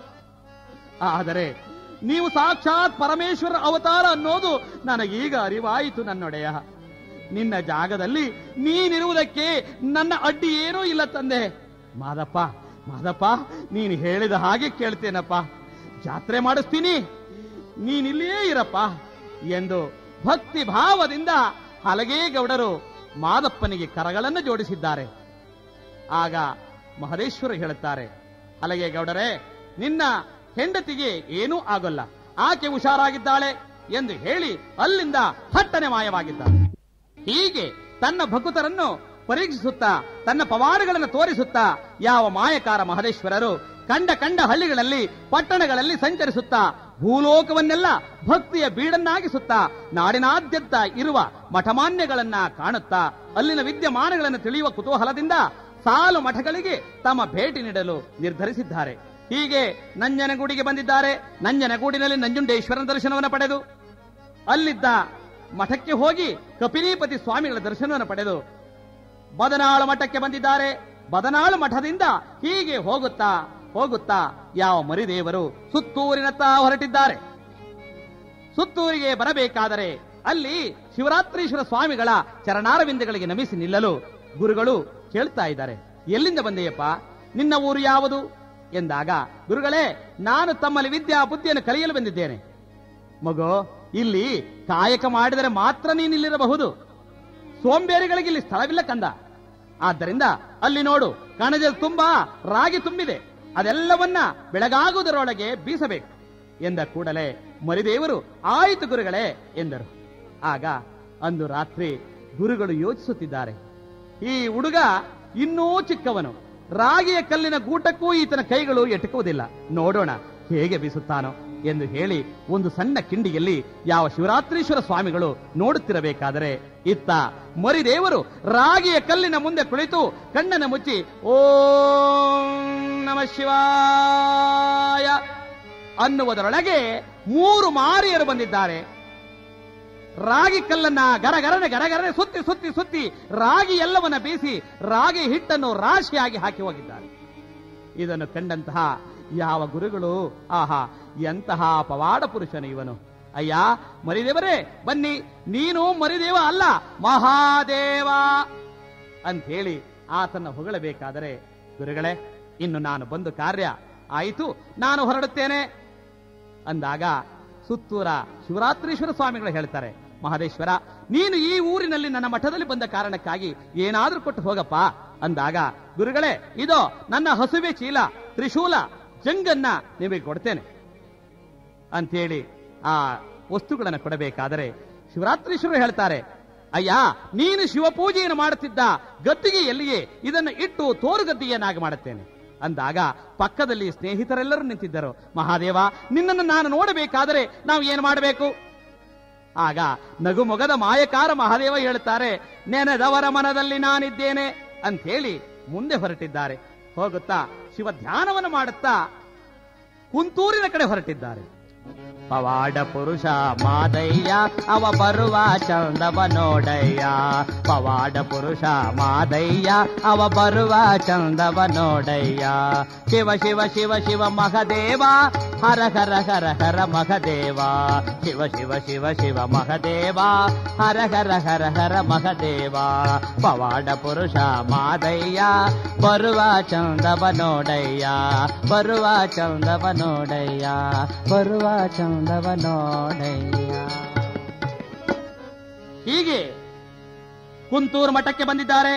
ಆದರೆ ನೀವು ಸಾಕ್ಷಾತ್ ಪರಮೇಶ್ವರ ಅವತಾರ ಅನ್ನೋದು ನನಗೀಗ ಅರಿವಾಯಿತು ನನ್ನೊಡೆಯ ನಿನ್ನ ಜಾಗದಲ್ಲಿ ನೀನಿರುವುದಕ್ಕೆ ನನ್ನ ಅಡ್ಡಿ ಏನೂ ಇಲ್ಲ ತಂದೆ ಮಾದಪ್ಪ ಮಾದಪ್ಪ ನೀನು ಹೇಳಿದ ಹಾಗೆ ಕೇಳ್ತೇನಪ್ಪ ಜಾತ್ರೆ ಮಾಡಿಸ್ತೀನಿ ನೀನಿಲ್ಲಿಯೇ ಇರಪ್ಪ ಎಂದು ಭಕ್ತಿ ಭಾವದಿಂದ ಹಲಗೇಗೌಡರು ಮಾದಪ್ಪನಿಗೆ ಕರಗಳನ್ನು ಜೋಡಿಸಿದ್ದಾರೆ ಆಗ ಮಹದೇಶ್ವರ ಹೇಳುತ್ತಾರೆ ಹಲಗೇಗೌಡರೇ ನಿನ್ನ ಹೆಂಡತಿಗೆ ಏನೂ ಆಗೋಲ್ಲ ಆಕೆ ಹುಷಾರಾಗಿದ್ದಾಳೆ ಎಂದು ಹೇಳಿ ಅಲ್ಲಿಂದ ಹಟ್ಟನೆ ಮಾಯವಾಗಿದ್ದಾರೆ ಹೀಗೆ ತನ್ನ ಭಕ್ತರನ್ನು ಪರೀಕ್ಷಿಸುತ್ತಾ ತನ್ನ ಪವಾಡಗಳನ್ನು ತೋರಿಸುತ್ತಾ ಯಾವ ಮಾಯಕಾರ ಮಹದೇಶ್ವರರು ಕಂಡ ಕಂಡ ಹಳ್ಳಿಗಳಲ್ಲಿ ಪಟ್ಟಣಗಳಲ್ಲಿ ಸಂಚರಿಸುತ್ತಾ ಭೂಲೋಕವನ್ನೆಲ್ಲ ಭಕ್ತಿಯ ಬೀಡನ್ನಾಗಿಸುತ್ತಾ ನಾಡಿನಾದ್ಯಂತ ಇರುವ ಮಠಮಾನ್ಯಗಳನ್ನ ಕಾಣುತ್ತಾ ಅಲ್ಲಿನ ವಿದ್ಯಮಾನಗಳನ್ನು ತಿಳಿಯುವ ಕುತೂಹಲದಿಂದ ಸಾಲು ಮಠಗಳಿಗೆ ತಮ್ಮ ಭೇಟಿ ನೀಡಲು ನಿರ್ಧರಿಸಿದ್ದಾರೆ ಹೀಗೆ ನಂಜನಗೂಡಿಗೆ ಬಂದಿದ್ದಾರೆ ನಂಜನಗೂಡಿನಲ್ಲಿ ನಂಜುಂಡೇಶ್ವರನ ದರ್ಶನವನ್ನು ಪಡೆದು ಅಲ್ಲಿದ್ದ ಮಠಕ್ಕೆ ಹೋಗಿ ಕಪಿಲೀಪತಿ ಸ್ವಾಮಿಗಳ ದರ್ಶನವನ್ನು ಪಡೆದು ಬದನಾಳು ಮಠಕ್ಕೆ ಬಂದಿದ್ದಾರೆ ಬದನಾಳು ಮಠದಿಂದ ಹೀಗೆ ಹೋಗುತ್ತಾ ಹೋಗುತ್ತಾ ಯಾವ ಮರಿದೇವರು ಸುತ್ತೂರಿನತ್ತ ಹೊರಟಿದ್ದಾರೆ ಸುತ್ತೂರಿಗೆ ಬರಬೇಕಾದರೆ ಅಲ್ಲಿ ಶಿವರಾತ್ರೀಶ್ವರ ಸ್ವಾಮಿಗಳ ಚರಣಾರವಿಂದಗಳಿಗೆ ನಮಿಸಿ ನಿಲ್ಲಲು ಗುರುಗಳು ಕೇಳ್ತಾ ಇದ್ದಾರೆ ಎಲ್ಲಿಂದ ಬಂದೆಯಪ್ಪ ನಿನ್ನ ಊರು ಯಾವುದು ಎಂದಾಗ ಗುರುಗಳೇ ನಾನು ತಮ್ಮಲ್ಲಿ ವಿದ್ಯಾ ಬುದ್ಧಿಯನ್ನು ಕಲಿಯಲು ಬಂದಿದ್ದೇನೆ ಮಗು ಇಲ್ಲಿ ಕಾಯಕ ಮಾಡಿದರೆ ಮಾತ್ರ ನೀನಿಲ್ಲಿರಬಹುದು ಸೋಂಬೇರಿಗಳಿಗೆ ಇಲ್ಲಿ ಸ್ಥಳವಿಲ್ಲ ಕಂದ ಆದ್ದರಿಂದ ಅಲ್ಲಿ ನೋಡು ಕಣಜ ತುಂಬಾ ರಾಗಿ ತುಂಬಿದೆ ಅದೆಲ್ಲವನ್ನ ಬೆಳಗಾಗುವುದರೊಳಗೆ ಬೀಸಬೇಕು ಎಂದ ಕೂಡಲೇ ಮರಿದೇವರು ಆಯಿತು ಗುರುಗಳೇ ಎಂದರು ಆಗ ಅಂದು ರಾತ್ರಿ ಗುರುಗಳು ಯೋಚಿಸುತ್ತಿದ್ದಾರೆ ಈ ಹುಡುಗ ಇನ್ನೂ ಚಿಕ್ಕವನು ರಾಗಿಯ ಕಲ್ಲಿನ ಗೂಟಕ್ಕೂ ಈತನ ಕೈಗಳು ಎಟಕುವುದಿಲ್ಲ ನೋಡೋಣ ಹೇಗೆ ಬೀಸುತ್ತಾನೋ ಎಂದು ಹೇಳಿ ಒಂದು ಸಣ್ಣ ಕಿಂಡಿಯಲ್ಲಿ ಯಾವ ಶಿವರಾತ್ರೀಶ್ವರ ಸ್ವಾಮಿಗಳು ನೋಡುತ್ತಿರಬೇಕಾದರೆ ಇತ್ತ ಮರಿದೇವರು ರಾಗಿಯ ಕಲ್ಲಿನ ಮುಂದೆ ಕುಳಿತು ಕಣ್ಣನ್ನು ಮುಚ್ಚಿ ಓಂ ನಮ ಶಿವಾಯ ಅನ್ನುವುದರೊಳಗೆ ಮೂರು ಮಾರಿಯರು ಬಂದಿದ್ದಾರೆ ರಾಗಿ ಕಲ್ಲನ್ನ ಗರಗರನೆ ಗರಗರನೆ ಸುತ್ತಿ ಸುತ್ತಿ ಸುತ್ತಿ ರಾಗಿ ಎಲ್ಲವನ್ನ ಬೀಸಿ ರಾಗಿ ಹಿಟ್ಟನ್ನು ರಾಶಿಯಾಗಿ ಹಾಕಿ ಹೋಗಿದ್ದಾರೆ ಇದನ್ನು ಕಂಡಂತಹ ಯಾವ ಗುರುಗಳು ಆಹಾ ಎಂತಹ ಪವಾಡ ಪುರುಷನು ಇವನು ಅಯ್ಯ ಮರಿದೇವರೇ ಬನ್ನಿ ನೀನು ಮರಿದೇವ ಅಲ್ಲ ಮಹಾದೇವ ಅಂತ ಹೇಳಿ ಆತನ್ನ ಹೊಗಳಬೇಕಾದರೆ ಗುರುಗಳೇ ಇನ್ನು ನಾನು ಬಂದು ಕಾರ್ಯ ಆಯಿತು ನಾನು ಹೊರಡುತ್ತೇನೆ ಅಂದಾಗ ಸುತ್ತೂರ ಶಿವರಾತ್ರೀಶ್ವರ ಸ್ವಾಮಿಗಳು ಹೇಳ್ತಾರೆ ಮಹದೇಶ್ವರ ನೀನು ಈ ಊರಿನಲ್ಲಿ ನನ್ನ ಮಠದಲ್ಲಿ ಬಂದ ಕಾರಣಕ್ಕಾಗಿ ಏನಾದ್ರೂ ಕೊಟ್ಟು ಹೋಗಪ್ಪ ಅಂದಾಗ ಗುರುಗಳೇ ಇದೋ ನನ್ನ ಹಸುವೆ ಚೀಲ ತ್ರಿಶೂಲ ಜಂಗನ್ನ ನಿಮಗೆ ಕೊಡ್ತೇನೆ ಅಂತೇಳಿ ಆ ವಸ್ತುಗಳನ್ನು ಕೊಡಬೇಕಾದರೆ ಶಿವರಾತ್ರೀಶ್ವರರು ಹೇಳ್ತಾರೆ ಅಯ್ಯ ನೀನು ಶಿವಪೂಜೆಯನ್ನು ಮಾಡುತ್ತಿದ್ದ ಗದ್ದಿಗೆ ಎಲ್ಲಿಯೇ ಇದನ್ನು ಇಟ್ಟು ತೋರುಗದ್ದಿಗೆಯನ್ನಾಗಿ ಮಾಡುತ್ತೇನೆ ಅಂದಾಗ ಪಕ್ಕದಲ್ಲಿ ಸ್ನೇಹಿತರೆಲ್ಲರೂ ನಿಂತಿದ್ದರು ಮಹಾದೇವ ನಿನ್ನನ್ನು ನಾನು ನೋಡಬೇಕಾದರೆ ನಾವು ಏನು ಮಾಡಬೇಕು ಆಗ ನಗು ಮೊಗದ ಮಾಯಕಾರ ಮಹಾದೇವ ಹೇಳುತ್ತಾರೆ ನೆನೆದವರ ಮನದಲ್ಲಿ ನಾನಿದ್ದೇನೆ ಅಂತ ಹೇಳಿ ಮುಂದೆ ಹೊರಟಿದ್ದಾರೆ ಹೋಗುತ್ತಾ ಶಿವ ಧ್ಯಾನವನ್ನು ಮಾಡುತ್ತಾ ಕುಂತೂರಿನ ಕಡೆ ಹೊರಟಿದ್ದಾರೆ ಪವಾಡ ಪುರುಷ ಮಾದಯ್ಯ ಅವ ಬರುವ ಚಂದವ ನೋಡಯ್ಯ ಪವಾಡ ಪುರುಷ ಮಾದಯ್ಯ ಅವ ಬರುವ ಚಂದವ ನೋಡಯ್ಯ ಶಿವ ಶಿವ ಶಿವ ಶಿವ ಮಹದೇವ ಹರ ಹರ ಹರ ಹರ ಮಹದೇವ ಶಿವ ಶಿವ ಶಿವ ಶಿವ ಮಹದೇವ ಹರ ಹರ ಹರ ಹರ ಮಹದೇವ ಪವಾಡ ಪುರುಷ ಮಾದಯ್ಯ ಬರುವ ಚಂದವ ನೋಡಯ್ಯ ಬರುವ ಚಂದವ ನೋಡಯ್ಯ ಬರುವ ಚಂದವ ನೋಡಯ್ಯ ಹೀಗೆ ಕುಂತೂರು ಮಠಕ್ಕೆ ಬಂದಿದ್ದಾರೆ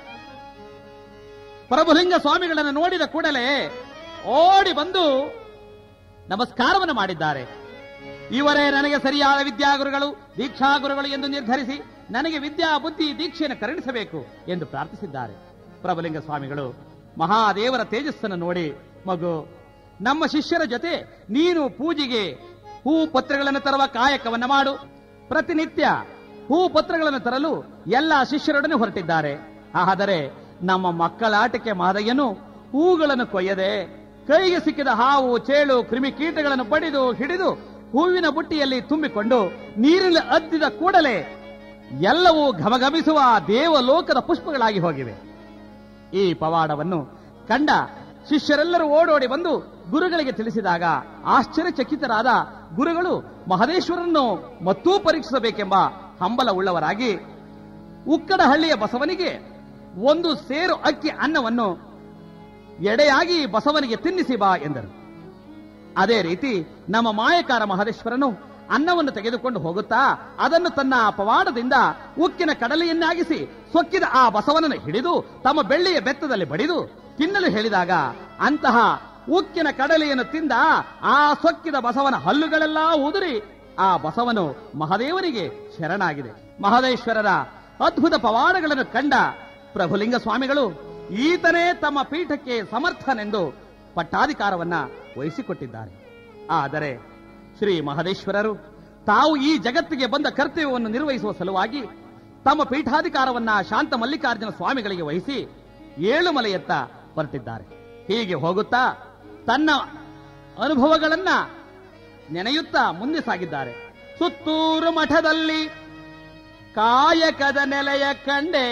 ಪ್ರಭುಲಿಂಗ ಸ್ವಾಮಿಗಳನ್ನು ನೋಡಿದ ಕೂಡಲೇ ಓಡಿ ಬಂದು ನಮಸ್ಕಾರವನ್ನು ಮಾಡಿದ್ದಾರೆ ಇವರೇ ನನಗೆ ಸರಿಯಾದ ವಿದ್ಯಾಗುರುಗಳು ದೀಕ್ಷಾಗುರುಗಳು ಎಂದು ನಿರ್ಧರಿಸಿ ನನಗೆ ವಿದ್ಯಾ ಬುದ್ಧಿ ದೀಕ್ಷೆಯನ್ನು ಕರುಣಿಸಬೇಕು ಎಂದು ಪ್ರಾರ್ಥಿಸಿದ್ದಾರೆ ಪ್ರಭುಲಿಂಗ ಸ್ವಾಮಿಗಳು ಮಹಾದೇವರ ತೇಜಸ್ಸನ್ನು ನೋಡಿ ಮಗು ನಮ್ಮ ಶಿಷ್ಯರ ಜೊತೆ ನೀನು ಪೂಜೆಗೆ ಹೂ ಪತ್ರಗಳನ್ನು ತರುವ ಕಾಯಕವನ್ನ ಮಾಡು ಪ್ರತಿನಿತ್ಯ ಹೂ ಪತ್ರಗಳನ್ನು ತರಲು ಎಲ್ಲ ಶಿಷ್ಯರೊಡನೆ ಹೊರಟಿದ್ದಾರೆ ಆದರೆ ನಮ್ಮ ಮಕ್ಕಳಾಟಕ್ಕೆ ಮಾದಯ್ಯನು ಹೂಗಳನ್ನು ಕೊಯ್ಯದೆ ಕೈಗೆ ಸಿಕ್ಕಿದ ಹಾವು ಚೇಳು ಕ್ರಿಮಿಕೀಟಗಳನ್ನು ಪಡೆದು ಹಿಡಿದು ಹೂವಿನ ಬುಟ್ಟಿಯಲ್ಲಿ ತುಂಬಿಕೊಂಡು ನೀರಿನಲ್ಲಿ ಅದ್ದಿದ ಕೂಡಲೇ ಎಲ್ಲವೂ ಘಮಘಮಿಸುವ ದೇವಲೋಕದ ಪುಷ್ಪಗಳಾಗಿ ಹೋಗಿವೆ ಈ ಪವಾಡವನ್ನು ಕಂಡ ಶಿಷ್ಯರೆಲ್ಲರೂ ಓಡೋಡಿ ಬಂದು ಗುರುಗಳಿಗೆ ತಿಳಿಸಿದಾಗ ಆಶ್ಚರ್ಯಚಕಿತರಾದ ಗುರುಗಳು ಮಹದೇಶ್ವರನ್ನು ಮತ್ತೂ ಪರೀಕ್ಷಿಸಬೇಕೆಂಬ ಹಂಬಲ ಉಳ್ಳವರಾಗಿ ಉಕ್ಕಡಹಳ್ಳಿಯ ಬಸವನಿಗೆ ಒಂದು ಸೇರು ಅಕ್ಕಿ ಅನ್ನವನ್ನು ಎಡೆಯಾಗಿ ಬಸವನಿಗೆ ತಿನ್ನಿಸಿ ಬಾ ಎಂದರು ಅದೇ ರೀತಿ ನಮ್ಮ ಮಾಯಕಾರ ಮಹದೇಶ್ವರನು ಅನ್ನವನ್ನು ತೆಗೆದುಕೊಂಡು ಹೋಗುತ್ತಾ ಅದನ್ನು ತನ್ನ ಪವಾಡದಿಂದ ಉಕ್ಕಿನ ಕಡಲೆಯನ್ನಾಗಿಸಿ ಸೊಕ್ಕಿದ ಆ ಬಸವನನ್ನು ಹಿಡಿದು ತಮ್ಮ ಬೆಳ್ಳಿಯ ಬೆತ್ತದಲ್ಲಿ ಬಡಿದು ತಿನ್ನಲು ಹೇಳಿದಾಗ ಅಂತಹ ಉಕ್ಕಿನ ಕಡಲೆಯನ್ನು ತಿಂದ ಆ ಸೊಕ್ಕಿದ ಬಸವನ ಹಲ್ಲುಗಳೆಲ್ಲ ಉದುರಿ ಆ ಬಸವನು ಮಹಾದೇವನಿಗೆ ಶರಣಾಗಿದೆ ಮಹದೇಶ್ವರರ ಅದ್ಭುತ ಪವಾಡಗಳನ್ನು ಕಂಡ ಪ್ರಭುಲಿಂಗ ಸ್ವಾಮಿಗಳು ಈತನೇ ತಮ್ಮ ಪೀಠಕ್ಕೆ ಸಮರ್ಥನೆಂದು ಪಟ್ಟಾಧಿಕಾರವನ್ನ ವಹಿಸಿಕೊಟ್ಟಿದ್ದಾರೆ ಆದರೆ ಶ್ರೀ ಮಹದೇಶ್ವರರು ತಾವು ಈ ಜಗತ್ತಿಗೆ ಬಂದ ಕರ್ತವ್ಯವನ್ನು ನಿರ್ವಹಿಸುವ ಸಲುವಾಗಿ ತಮ್ಮ ಪೀಠಾಧಿಕಾರವನ್ನ ಶಾಂತ ಮಲ್ಲಿಕಾರ್ಜುನ ಸ್ವಾಮಿಗಳಿಗೆ ವಹಿಸಿ ಏಳುಮಲೆಯತ್ತ ಹೊರಟಿದ್ದಾರೆ ಹೀಗೆ ಹೋಗುತ್ತಾ ತನ್ನ ಅನುಭವಗಳನ್ನ ನೆನೆಯುತ್ತಾ ಮುಂದೆ ಸಾಗಿದ್ದಾರೆ ಸುತ್ತೂರು ಮಠದಲ್ಲಿ ಕಾಯಕದ ನೆಲೆಯ ಕಂಡೆ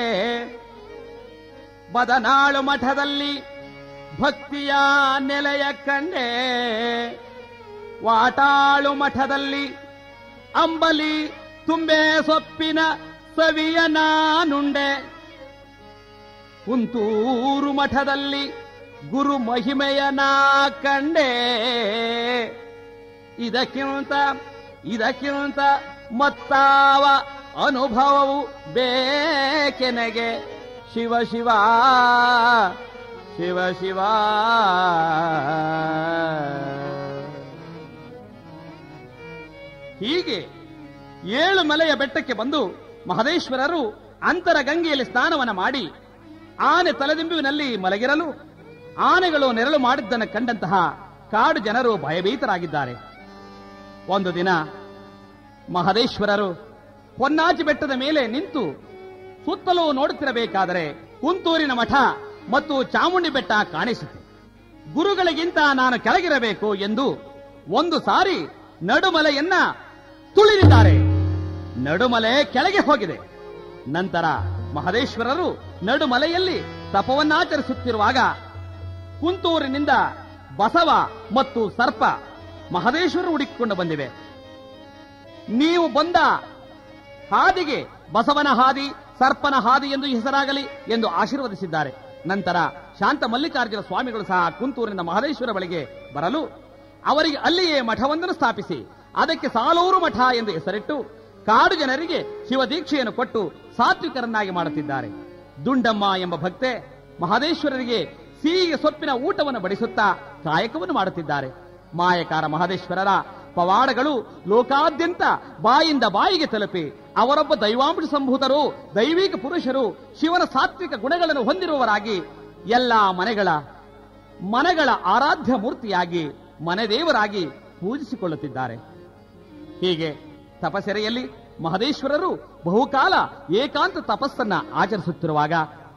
ಬದನಾಳು ಮಠದಲ್ಲಿ ಭಕ್ತಿಯ ನೆಲೆಯ ಕಂಡೆ ವಾಟಾಳು ಮಠದಲ್ಲಿ ಅಂಬಲಿ ತುಂಬೆ ಸೊಪ್ಪಿನ ಸವಿಯ ನಾನುಂಡೆ ಕುಂತೂರು ಮಠದಲ್ಲಿ ಗುರು ಮಹಿಮೆಯ ನಾ ಕಂಡೆ ಇದಕ್ಕಿಂತ ಇದಕ್ಕಿಂತ ಮತ್ತಾವ ಅನುಭವವು ಬೇಕೆನಗೆ ಶಿವ ಶಿವ ಶಿವ ಶಿವ ಹೀಗೆ ಏಳು ಮಲೆಯ ಬೆಟ್ಟಕ್ಕೆ ಬಂದು ಮಹದೇಶ್ವರರು ಅಂತರ ಗಂಗೆಯಲ್ಲಿ ಸ್ನಾನವನ್ನ ಮಾಡಿ ಆನೆ ತಲೆದಿಂಬುವಿನಲ್ಲಿ ಮಲಗಿರಲು ಆನೆಗಳು ನೆರಳು ಮಾಡಿದ್ದನ್ನು ಕಂಡಂತಹ ಕಾಡು ಜನರು ಭಯಭೀತರಾಗಿದ್ದಾರೆ ಒಂದು ದಿನ ಮಹದೇಶ್ವರರು ಹೊನ್ನಾಜಿ ಬೆಟ್ಟದ ಮೇಲೆ ನಿಂತು ಸುತ್ತಲೂ ನೋಡುತ್ತಿರಬೇಕಾದರೆ ಕುಂತೂರಿನ ಮಠ ಮತ್ತು ಚಾಮುಂಡಿ ಬೆಟ್ಟ ಕಾಣಿಸಿತು ಗುರುಗಳಿಗಿಂತ ನಾನು ಕೆಳಗಿರಬೇಕು ಎಂದು ಒಂದು ಸಾರಿ ನಡುಮಲೆಯನ್ನ ತುಳಿದಿದ್ದಾರೆ ನಡುಮಲೆ ಕೆಳಗೆ ಹೋಗಿದೆ ನಂತರ ಮಹದೇಶ್ವರರು ನಡುಮಲೆಯಲ್ಲಿ ತಪವನ್ನಾಚರಿಸುತ್ತಿರುವಾಗ ಕುಂತೂರಿನಿಂದ ಬಸವ ಮತ್ತು ಸರ್ಪ ಮಹದೇಶ್ವರ ಹುಡುಕಿಕೊಂಡು ಬಂದಿವೆ ನೀವು ಬಂದ ಹಾದಿಗೆ ಬಸವನ ಹಾದಿ ಸರ್ಪನ ಹಾದಿ ಎಂದು ಹೆಸರಾಗಲಿ ಎಂದು ಆಶೀರ್ವದಿಸಿದ್ದಾರೆ ನಂತರ ಶಾಂತ ಮಲ್ಲಿಕಾರ್ಜುನ ಸ್ವಾಮಿಗಳು ಸಹ ಕುಂತೂರಿನ ಮಹದೇಶ್ವರ ಬಳಿಗೆ ಬರಲು ಅವರಿಗೆ ಅಲ್ಲಿಯೇ ಮಠವೊಂದನ್ನು ಸ್ಥಾಪಿಸಿ ಅದಕ್ಕೆ ಸಾಲೂರು ಮಠ ಎಂದು ಹೆಸರಿಟ್ಟು ಕಾಡು ಜನರಿಗೆ ಶಿವದೀಕ್ಷೆಯನ್ನು ಕೊಟ್ಟು ಸಾತ್ವಿಕರನ್ನಾಗಿ ಮಾಡುತ್ತಿದ್ದಾರೆ ದುಂಡಮ್ಮ ಎಂಬ ಭಕ್ತೆ ಮಹದೇಶ್ವರರಿಗೆ ಸಿಹಿಗೆ ಸೊಪ್ಪಿನ ಊಟವನ್ನು ಬಡಿಸುತ್ತಾ ಕಾಯಕವನ್ನು ಮಾಡುತ್ತಿದ್ದಾರೆ ಮಾಯಕಾರ ಮಹದೇಶ್ವರರ ಪವಾಡಗಳು ಲೋಕಾದ್ಯಂತ ಬಾಯಿಂದ ಬಾಯಿಗೆ ತಲುಪಿ ಅವರೊಬ್ಬ ದೈವಾಂಶ ಸಂಭೂತರು ದೈವಿಕ ಪುರುಷರು ಶಿವನ ಸಾತ್ವಿಕ ಗುಣಗಳನ್ನು ಹೊಂದಿರುವವರಾಗಿ ಎಲ್ಲಾ ಮನೆಗಳ ಮನೆಗಳ ಆರಾಧ್ಯ ಮೂರ್ತಿಯಾಗಿ ಮನೆದೇವರಾಗಿ ಪೂಜಿಸಿಕೊಳ್ಳುತ್ತಿದ್ದಾರೆ ಹೀಗೆ ತಪಸೆರೆಯಲ್ಲಿ ಮಹದೇಶ್ವರರು ಬಹುಕಾಲ ಏಕಾಂತ ತಪಸ್ಸನ್ನ ಆಚರಿಸುತ್ತಿರುವಾಗ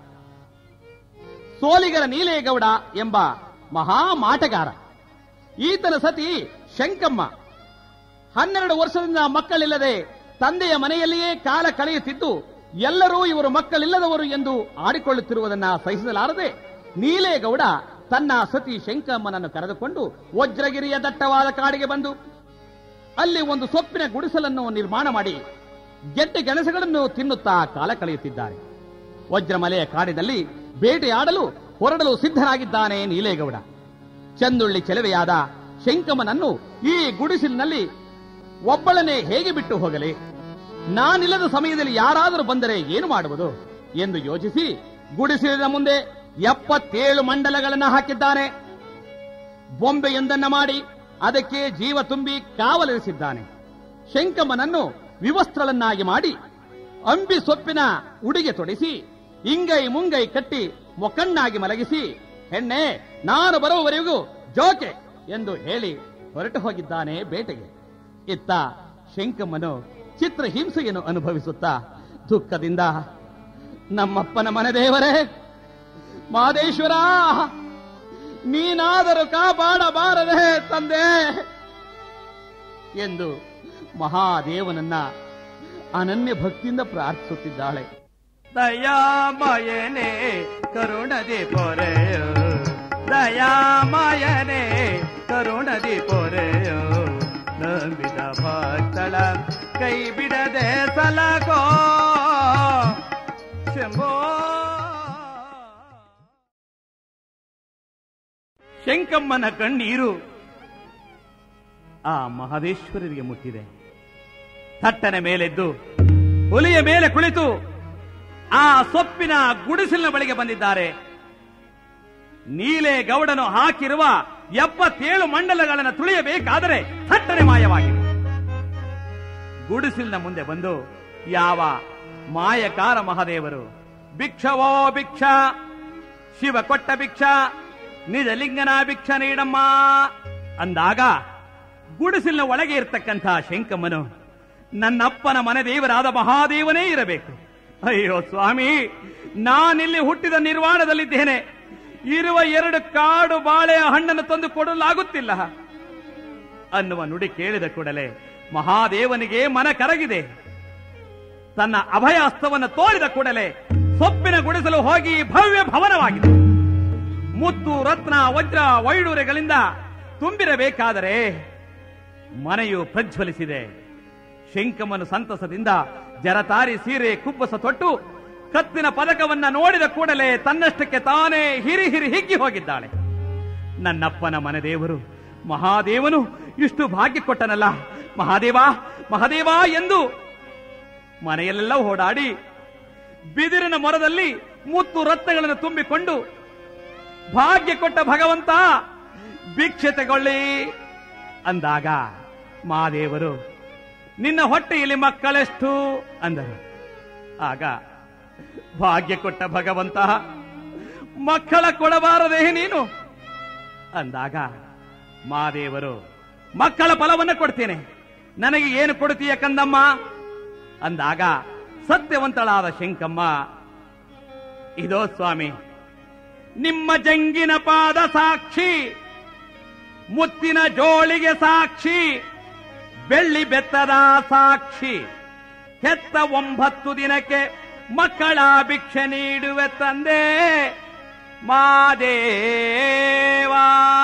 ಸೋಲಿಗರ ನೀಲೇಗೌಡ ಎಂಬ ಮಹಾ ಮಾಟಗಾರ ಈತನ ಸತಿ ಶಂಕಮ್ಮ ಹನ್ನೆರಡು ವರ್ಷದಿಂದ ಮಕ್ಕಳಿಲ್ಲದೆ ತಂದೆಯ ಮನೆಯಲ್ಲಿಯೇ ಕಾಲ ಕಳೆಯುತ್ತಿದ್ದು ಎಲ್ಲರೂ ಇವರು ಮಕ್ಕಳಿಲ್ಲದವರು ಎಂದು ಆಡಿಕೊಳ್ಳುತ್ತಿರುವುದನ್ನ ಸಹಿಸಲಾರದೆ ನೀಲೇಗೌಡ ತನ್ನ ಸತಿ ಶಂಕಮ್ಮನನ್ನು ಕರೆದುಕೊಂಡು ವಜ್ರಗಿರಿಯ ದಟ್ಟವಾದ ಕಾಡಿಗೆ ಬಂದು ಅಲ್ಲಿ ಒಂದು ಸೊಪ್ಪಿನ ಗುಡಿಸಲನ್ನು ನಿರ್ಮಾಣ ಮಾಡಿ ಗೆಡ್ಡೆ ಗೆಣಸುಗಳನ್ನು ತಿನ್ನುತ್ತಾ ಕಾಲ ಕಳೆಯುತ್ತಿದ್ದಾರೆ ವಜ್ರಮಲೆಯ ಕಾಡಿನಲ್ಲಿ ಬೇಟೆಯಾಡಲು ಹೊರಡಲು ಸಿದ್ಧರಾಗಿದ್ದಾನೆ ನೀಲೇಗೌಡ ಚಂದುಳ್ಳಿ ಚೆಲುವೆಯಾದ ಶಂಕಮನನ್ನು ಈ ಗುಡಿಸಿಲಿನಲ್ಲಿ ಒಬ್ಬಳನೆ ಹೇಗೆ ಬಿಟ್ಟು ಹೋಗಲಿ ನಾನಿಲ್ಲದ ಸಮಯದಲ್ಲಿ ಯಾರಾದರೂ ಬಂದರೆ ಏನು ಮಾಡುವುದು ಎಂದು ಯೋಚಿಸಿ ಗುಡಿಸಿಲಿನ ಮುಂದೆ ಎಪ್ಪತ್ತೇಳು ಮಂಡಲಗಳನ್ನು ಹಾಕಿದ್ದಾನೆ ಬೊಂಬೆಯೊಂದನ್ನ ಮಾಡಿ ಅದಕ್ಕೆ ಜೀವ ತುಂಬಿ ಕಾವಲಿರಿಸಿದ್ದಾನೆ ಶಂಕಮ್ಮನನ್ನು ವಿವಸ್ತ್ರಳನ್ನಾಗಿ ಮಾಡಿ ಅಂಬಿ ಸೊಪ್ಪಿನ ಉಡಿಗೆ ತೊಡಿಸಿ ಇಂಗೈ ಮುಂಗೈ ಕಟ್ಟಿ ಮೊಕಣ್ಣಾಗಿ ಮಲಗಿಸಿ ಹೆಣ್ಣೆ ನಾನು ಬರುವವರೆಗೂ ಜೋಕೆ ಎಂದು ಹೇಳಿ ಹೊರಟು ಹೋಗಿದ್ದಾನೆ ಬೇಟೆಗೆ ಇತ್ತ ಶಂಕಮ್ಮನು ಚಿತ್ರಹಿಂಸೆಯನ್ನು ಅನುಭವಿಸುತ್ತಾ ದುಃಖದಿಂದ ನಮ್ಮಪ್ಪನ ಮನೆ ದೇವರೇ ಮಾದೇಶ್ವರ ನೀನಾದರೂ ಕಾಪಾಡಬಾರದೆ ತಂದೆ ಎಂದು ಮಹಾದೇವನನ್ನ ಅನನ್ಯ ಭಕ್ತಿಯಿಂದ ಪ್ರಾರ್ಥಿಸುತ್ತಿದ್ದಾಳೆ ದಯಾಮಯನೇ ಕರುಣದಿ ಪೊರೆಯೋ ದಯಾಮಯನೇ ಕರುಣದಿ ಪೊರೆಯೋ ನಂಬಿದ ಭಕ್ತಳ ಕೈ ಬಿಡದೆ ಸಲಗೋ ಶಂಭೋ ಶಂಕಮ್ಮನ ಕಣ್ಣೀರು ಆ ಮಹದೇಶ್ವರರಿಗೆ ಮುಟ್ಟಿದೆ ತಟ್ಟನೆ ಮೇಲೆದ್ದು ಹುಲಿಯ ಮೇಲೆ ಕುಳಿತು ಆ ಸೊಪ್ಪಿನ ಗುಡಿಸಲಿನ ಬಳಿಗೆ ಬಂದಿದ್ದಾರೆ ನೀಲೆ ಗೌಡನು ಹಾಕಿರುವ ಎಪ್ಪತ್ತೇಳು ಮಂಡಲಗಳನ್ನು ತುಳಿಯಬೇಕಾದರೆ ಥಟ್ಟನೆ ಮಾಯವಾಗಿದೆ ಗುಡಿಸಿಲಿನ ಮುಂದೆ ಬಂದು ಯಾವ ಮಾಯಕಾರ ಮಹಾದೇವರು ಭಿಕ್ಷವೋ ಭಿಕ್ಷ ಶಿವ ಕೊಟ್ಟ ಭಿಕ್ಷ ನಿಜ ಲಿಂಗನ ಭಿಕ್ಷ ನೀಡಮ್ಮ ಅಂದಾಗ ಗುಡಿಸಿಲಿನ ಒಳಗೆ ಇರ್ತಕ್ಕಂಥ ಶಂಕಮ್ಮನು ನನ್ನಪ್ಪನ ಮನೆ ದೇವರಾದ ಮಹಾದೇವನೇ ಇರಬೇಕು ಅಯ್ಯೋ ಸ್ವಾಮಿ ನಾನಿಲ್ಲಿ ಹುಟ್ಟಿದ ನಿರ್ವಾಣದಲ್ಲಿದ್ದೇನೆ ಇರುವ ಎರಡು ಕಾಡು ಬಾಳೆಯ ಹಣ್ಣನ್ನು ತಂದು ಕೊಡಲಾಗುತ್ತಿಲ್ಲ ಅನ್ನುವ ನುಡಿ ಕೇಳಿದ ಕೂಡಲೇ ಮಹಾದೇವನಿಗೆ ಮನ ಕರಗಿದೆ ತನ್ನ ಅಭಯ ಹಸ್ತವನ್ನು ತೋರಿದ ಕೂಡಲೇ ಸೊಪ್ಪಿನ ಗುಡಿಸಲು ಹೋಗಿ ಭವ್ಯ ಭವನವಾಗಿದೆ ಮುತ್ತು ರತ್ನ ವಜ್ರ ವೈಡೂರೆಗಳಿಂದ ತುಂಬಿರಬೇಕಾದರೆ ಮನೆಯು ಪ್ರಜ್ವಲಿಸಿದೆ ಶಂಕಮನು ಸಂತಸದಿಂದ ಜರತಾರಿ ಸೀರೆ ಕುಬ್ಬಸ ತೊಟ್ಟು ಕತ್ತಿನ ಪದಕವನ್ನ ನೋಡಿದ ಕೂಡಲೇ ತನ್ನಷ್ಟಕ್ಕೆ ತಾನೇ ಹಿರಿ ಹಿರಿ ಹಿಗ್ಗಿ ಹೋಗಿದ್ದಾಳೆ ನನ್ನಪ್ಪನ ಮನೆದೇವರು ಮಹಾದೇವನು ಇಷ್ಟು ಭಾಗ್ಯ ಕೊಟ್ಟನಲ್ಲ ಮಹಾದೇವ ಮಹಾದೇವ ಎಂದು ಮನೆಯಲ್ಲೆಲ್ಲ ಓಡಾಡಿ ಬಿದಿರಿನ ಮೊರದಲ್ಲಿ ಮುತ್ತು ರತ್ನಗಳನ್ನು ತುಂಬಿಕೊಂಡು ಭಾಗ್ಯ ಕೊಟ್ಟ ಭಗವಂತ ಭಿಕ್ಷೆ ತಗೊಳ್ಳಿ ಅಂದಾಗ ಮಹಾದೇವರು ನಿನ್ನ ಹೊಟ್ಟೆಯಲ್ಲಿ ಮಕ್ಕಳೆಷ್ಟು ಅಂದರು ಆಗ ಭಾಗ್ಯ ಕೊಟ್ಟ ಭಗವಂತ ಮಕ್ಕಳ ಕೊಡಬಾರದೇ ನೀನು ಅಂದಾಗ ಮಹಾದೇವರು ಮಕ್ಕಳ ಫಲವನ್ನ ಕೊಡ್ತೇನೆ ನನಗೆ ಏನು ಕೊಡ್ತೀಯ ಕಂದಮ್ಮ ಅಂದಾಗ ಸತ್ಯವಂತಳಾದ ಶಂಕಮ್ಮ ಇದೋ ಸ್ವಾಮಿ ನಿಮ್ಮ ಜಂಗಿನ ಪಾದ ಸಾಕ್ಷಿ ಮುತ್ತಿನ ಜೋಳಿಗೆ ಸಾಕ್ಷಿ ಬೆಳ್ಳಿ ಬೆತ್ತದ ಸಾಕ್ಷಿ ಹೆತ್ತ ಒಂಬತ್ತು ದಿನಕ್ಕೆ ಮಕ್ಕಳ ಭಿಕ್ಷೆ ನೀಡುವೆ ತಂದೆ ಮಾದೇವಾ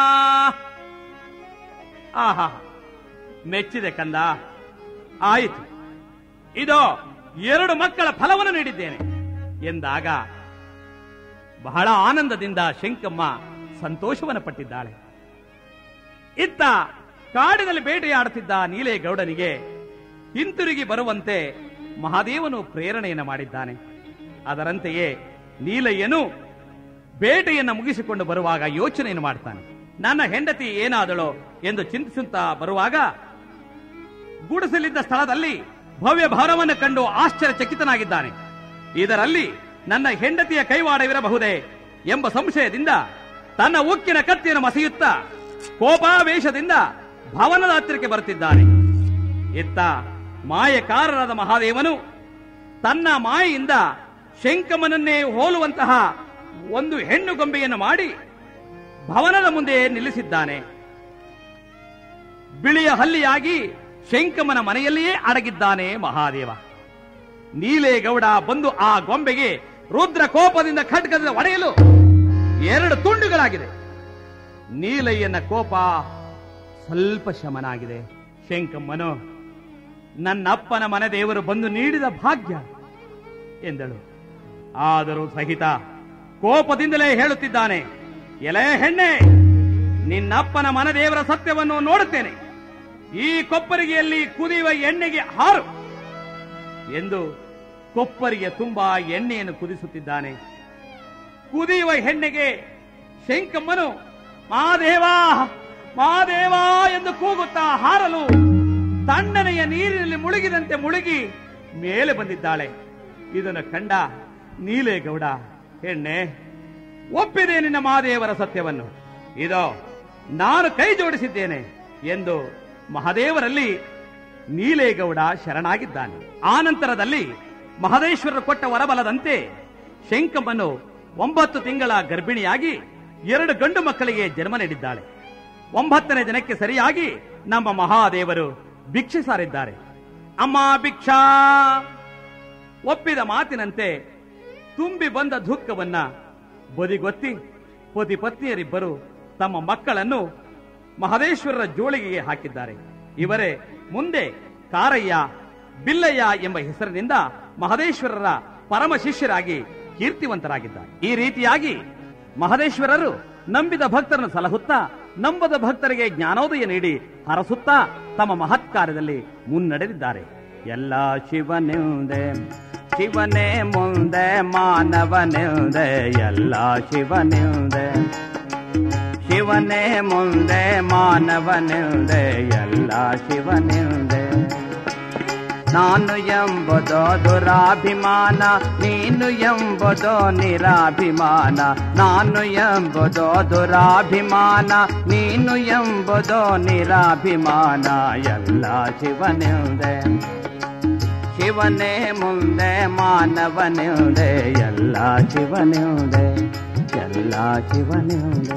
ಆಹಾ ಮೆಚ್ಚಿದೆ ಕಂದ ಆಯಿತು ಇದೋ ಎರಡು ಮಕ್ಕಳ ಫಲವನ್ನು ನೀಡಿದ್ದೇನೆ ಎಂದಾಗ ಬಹಳ ಆನಂದದಿಂದ ಶಂಕಮ್ಮ ಸಂತೋಷವನ್ನು ಪಟ್ಟಿದ್ದಾಳೆ ಇತ್ತ ಕಾಡಿನಲ್ಲಿ ಬೇಟೆಯಾಡುತ್ತಿದ್ದ ನೀಲೇಗೌಡನಿಗೆ ಹಿಂತಿರುಗಿ ಬರುವಂತೆ ಮಹಾದೇವನು ಪ್ರೇರಣೆಯನ್ನು ಮಾಡಿದ್ದಾನೆ ಅದರಂತೆಯೇ ನೀಲಯ್ಯನು ಬೇಟೆಯನ್ನು ಮುಗಿಸಿಕೊಂಡು ಬರುವಾಗ ಯೋಚನೆಯನ್ನು ಮಾಡ್ತಾನೆ ನನ್ನ ಹೆಂಡತಿ ಏನಾದಳೋ ಎಂದು ಚಿಂತಿಸುತ್ತಾ ಬರುವಾಗ ಗುಡಿಸಲಿದ್ದ ಸ್ಥಳದಲ್ಲಿ ಭವ್ಯ ಭಾರವನ್ನು ಕಂಡು ಆಶ್ಚರ್ಯಚಕಿತನಾಗಿದ್ದಾನೆ ಇದರಲ್ಲಿ ನನ್ನ ಹೆಂಡತಿಯ ಕೈವಾಡವಿರಬಹುದೇ ಎಂಬ ಸಂಶಯದಿಂದ ತನ್ನ ಉಕ್ಕಿನ ಕತ್ತಿಯನ್ನು ಮಸೆಯುತ್ತಾ ಕೋಪಾವೇಶದಿಂದ ಭವನದ ಹತ್ತಿರಕ್ಕೆ ಬರುತ್ತಿದ್ದಾನೆ ಇತ್ತ ಮಾಯಕಾರರಾದ ಮಹಾದೇವನು ತನ್ನ ಮಾಯೆಯಿಂದ ಶಂಕಮನನ್ನೇ ಹೋಲುವಂತಹ ಒಂದು ಹೆಣ್ಣು ಗೊಂಬೆಯನ್ನು ಮಾಡಿ ಭವನದ ಮುಂದೆ ನಿಲ್ಲಿಸಿದ್ದಾನೆ ಬಿಳಿಯ ಹಲ್ಲಿಯಾಗಿ ಶಂಕಮನ ಮನೆಯಲ್ಲಿಯೇ ಅಡಗಿದ್ದಾನೆ ಮಹಾದೇವ ನೀಲೇಗೌಡ ಬಂದು ಆ ಗೊಂಬೆಗೆ ರುದ್ರ ಕೋಪದಿಂದ ಖಡ್ಗದಿಂದ ಒಡೆಯಲು ಎರಡು ತುಂಡುಗಳಾಗಿದೆ ನೀಲಯ್ಯನ ಕೋಪ ಸ್ವಲ್ಪ ಶಮನಾಗಿದೆ ಶಂಕಮ್ಮನು ನನ್ನಪ್ಪನ ಮನೆ ದೇವರು ಬಂದು ನೀಡಿದ ಭಾಗ್ಯ ಎಂದಳು ಆದರೂ ಸಹಿತ ಕೋಪದಿಂದಲೇ ಹೇಳುತ್ತಿದ್ದಾನೆ ಎಲೆ ಹೆಣ್ಣೆ ನಿನ್ನಪ್ಪನ ಮನದೇವರ ಸತ್ಯವನ್ನು ನೋಡುತ್ತೇನೆ ಈ ಕೊಪ್ಪರಿಗೆಯಲ್ಲಿ ಕುದಿಯುವ ಎಣ್ಣೆಗೆ ಹಾರು ಎಂದು ಕೊಪ್ಪರಿಗೆ ತುಂಬಾ ಎಣ್ಣೆಯನ್ನು ಕುದಿಸುತ್ತಿದ್ದಾನೆ ಕುದಿಯುವ ಹೆಣ್ಣೆಗೆ ಶಂಕಮ್ಮನು ಮಾದೇವಾ ಮಾದೇವಾ ಎಂದು ಕೂಗುತ್ತಾ ಹಾರಲು ತಣ್ಣನೆಯ ನೀರಿನಲ್ಲಿ ಮುಳುಗಿದಂತೆ ಮುಳುಗಿ ಮೇಲೆ ಬಂದಿದ್ದಾಳೆ ಇದನ್ನು ಕಂಡ ನೀಲೇಗೌಡ ಹೆಣ್ಣೆ ಒಪ್ಪಿದೆ ನಿನ್ನ ಮಹಾದೇವರ ಸತ್ಯವನ್ನು ಇದೋ ನಾನು ಕೈ ಜೋಡಿಸಿದ್ದೇನೆ ಎಂದು ಮಹಾದೇವರಲ್ಲಿ ನೀಲೇಗೌಡ ಶರಣಾಗಿದ್ದಾನೆ ಆನಂತರದಲ್ಲಿ ಮಹದೇಶ್ವರರು ಕೊಟ್ಟ ವರಬಲದಂತೆ ಶಂಕಮ್ಮನು ಒಂಬತ್ತು ತಿಂಗಳ ಗರ್ಭಿಣಿಯಾಗಿ ಎರಡು ಗಂಡು ಮಕ್ಕಳಿಗೆ ಜನ್ಮ ನೀಡಿದ್ದಾಳೆ ಒಂಬತ್ತನೇ ದಿನಕ್ಕೆ ಸರಿಯಾಗಿ ನಮ್ಮ ಮಹಾದೇವರು ಭಿಕ್ಷೆ ಸಾರಿದ್ದಾರೆ ಅಮ್ಮ ಭಿಕ್ಷಾ ಒಪ್ಪಿದ ಮಾತಿನಂತೆ ತುಂಬಿ ಬಂದ ದುಃಖವನ್ನ ಬದಿಗೊತ್ತಿ ಪತಿ ಪತ್ನಿಯರಿಬ್ಬರು ತಮ್ಮ ಮಕ್ಕಳನ್ನು ಮಹದೇಶ್ವರರ ಜೋಳಿಗೆಗೆ ಹಾಕಿದ್ದಾರೆ ಇವರೇ ಮುಂದೆ ಕಾರಯ್ಯ ಬಿಲ್ಲಯ್ಯ ಎಂಬ ಹೆಸರಿನಿಂದ ಮಹದೇಶ್ವರರ ಪರಮ ಶಿಷ್ಯರಾಗಿ ಕೀರ್ತಿವಂತರಾಗಿದ್ದಾರೆ ಈ ರೀತಿಯಾಗಿ ಮಹದೇಶ್ವರರು ನಂಬಿದ ಭಕ್ತರನ್ನು ಸಲಹುತ್ತಾ ನಂಬದ ಭಕ್ತರಿಗೆ ಜ್ಞಾನೋದಯ ನೀಡಿ ಹರಸುತ್ತಾ ತಮ್ಮ ಮಹತ್ ಕಾರ್ಯದಲ್ಲಿ ಮುನ್ನಡೆದಿದ್ದಾರೆ ಎಲ್ಲ ಶಿವನಿಂದೆ ಶಿವನೇ ಮುಂದೆ ಮಾನವನಿಂದೆ ಎಲ್ಲ ಶಿವನಿಂದೆ ಶಿವನೇ ಮುಂದೆ ಮಾನವನಿಂದೆ ಎಲ್ಲ ಶಿವನಿಂದೆ ನಾನು ಎಂಬುದೋ ದುರಾಭಿಮಾನ ನೀನು ಎಂಬುದೋ ನಿರಾಭಿಮಾನ ನಾನು ಎಂಬುದೋ ದುರಾಭಿಮಾನ ನೀನು ಎಂಬುದೋ ನಿರಾಭಿಮಾನ ಎಲ್ಲ ಶಿವನಿಂದೆ ಶಿವನೇ ಮುಂದೆ ಮಾನವನಿಂದೆ ಎಲ್ಲ ಶಿವನಿಂದೆ ಎಲ್ಲ ಶಿವನಿಂದೆ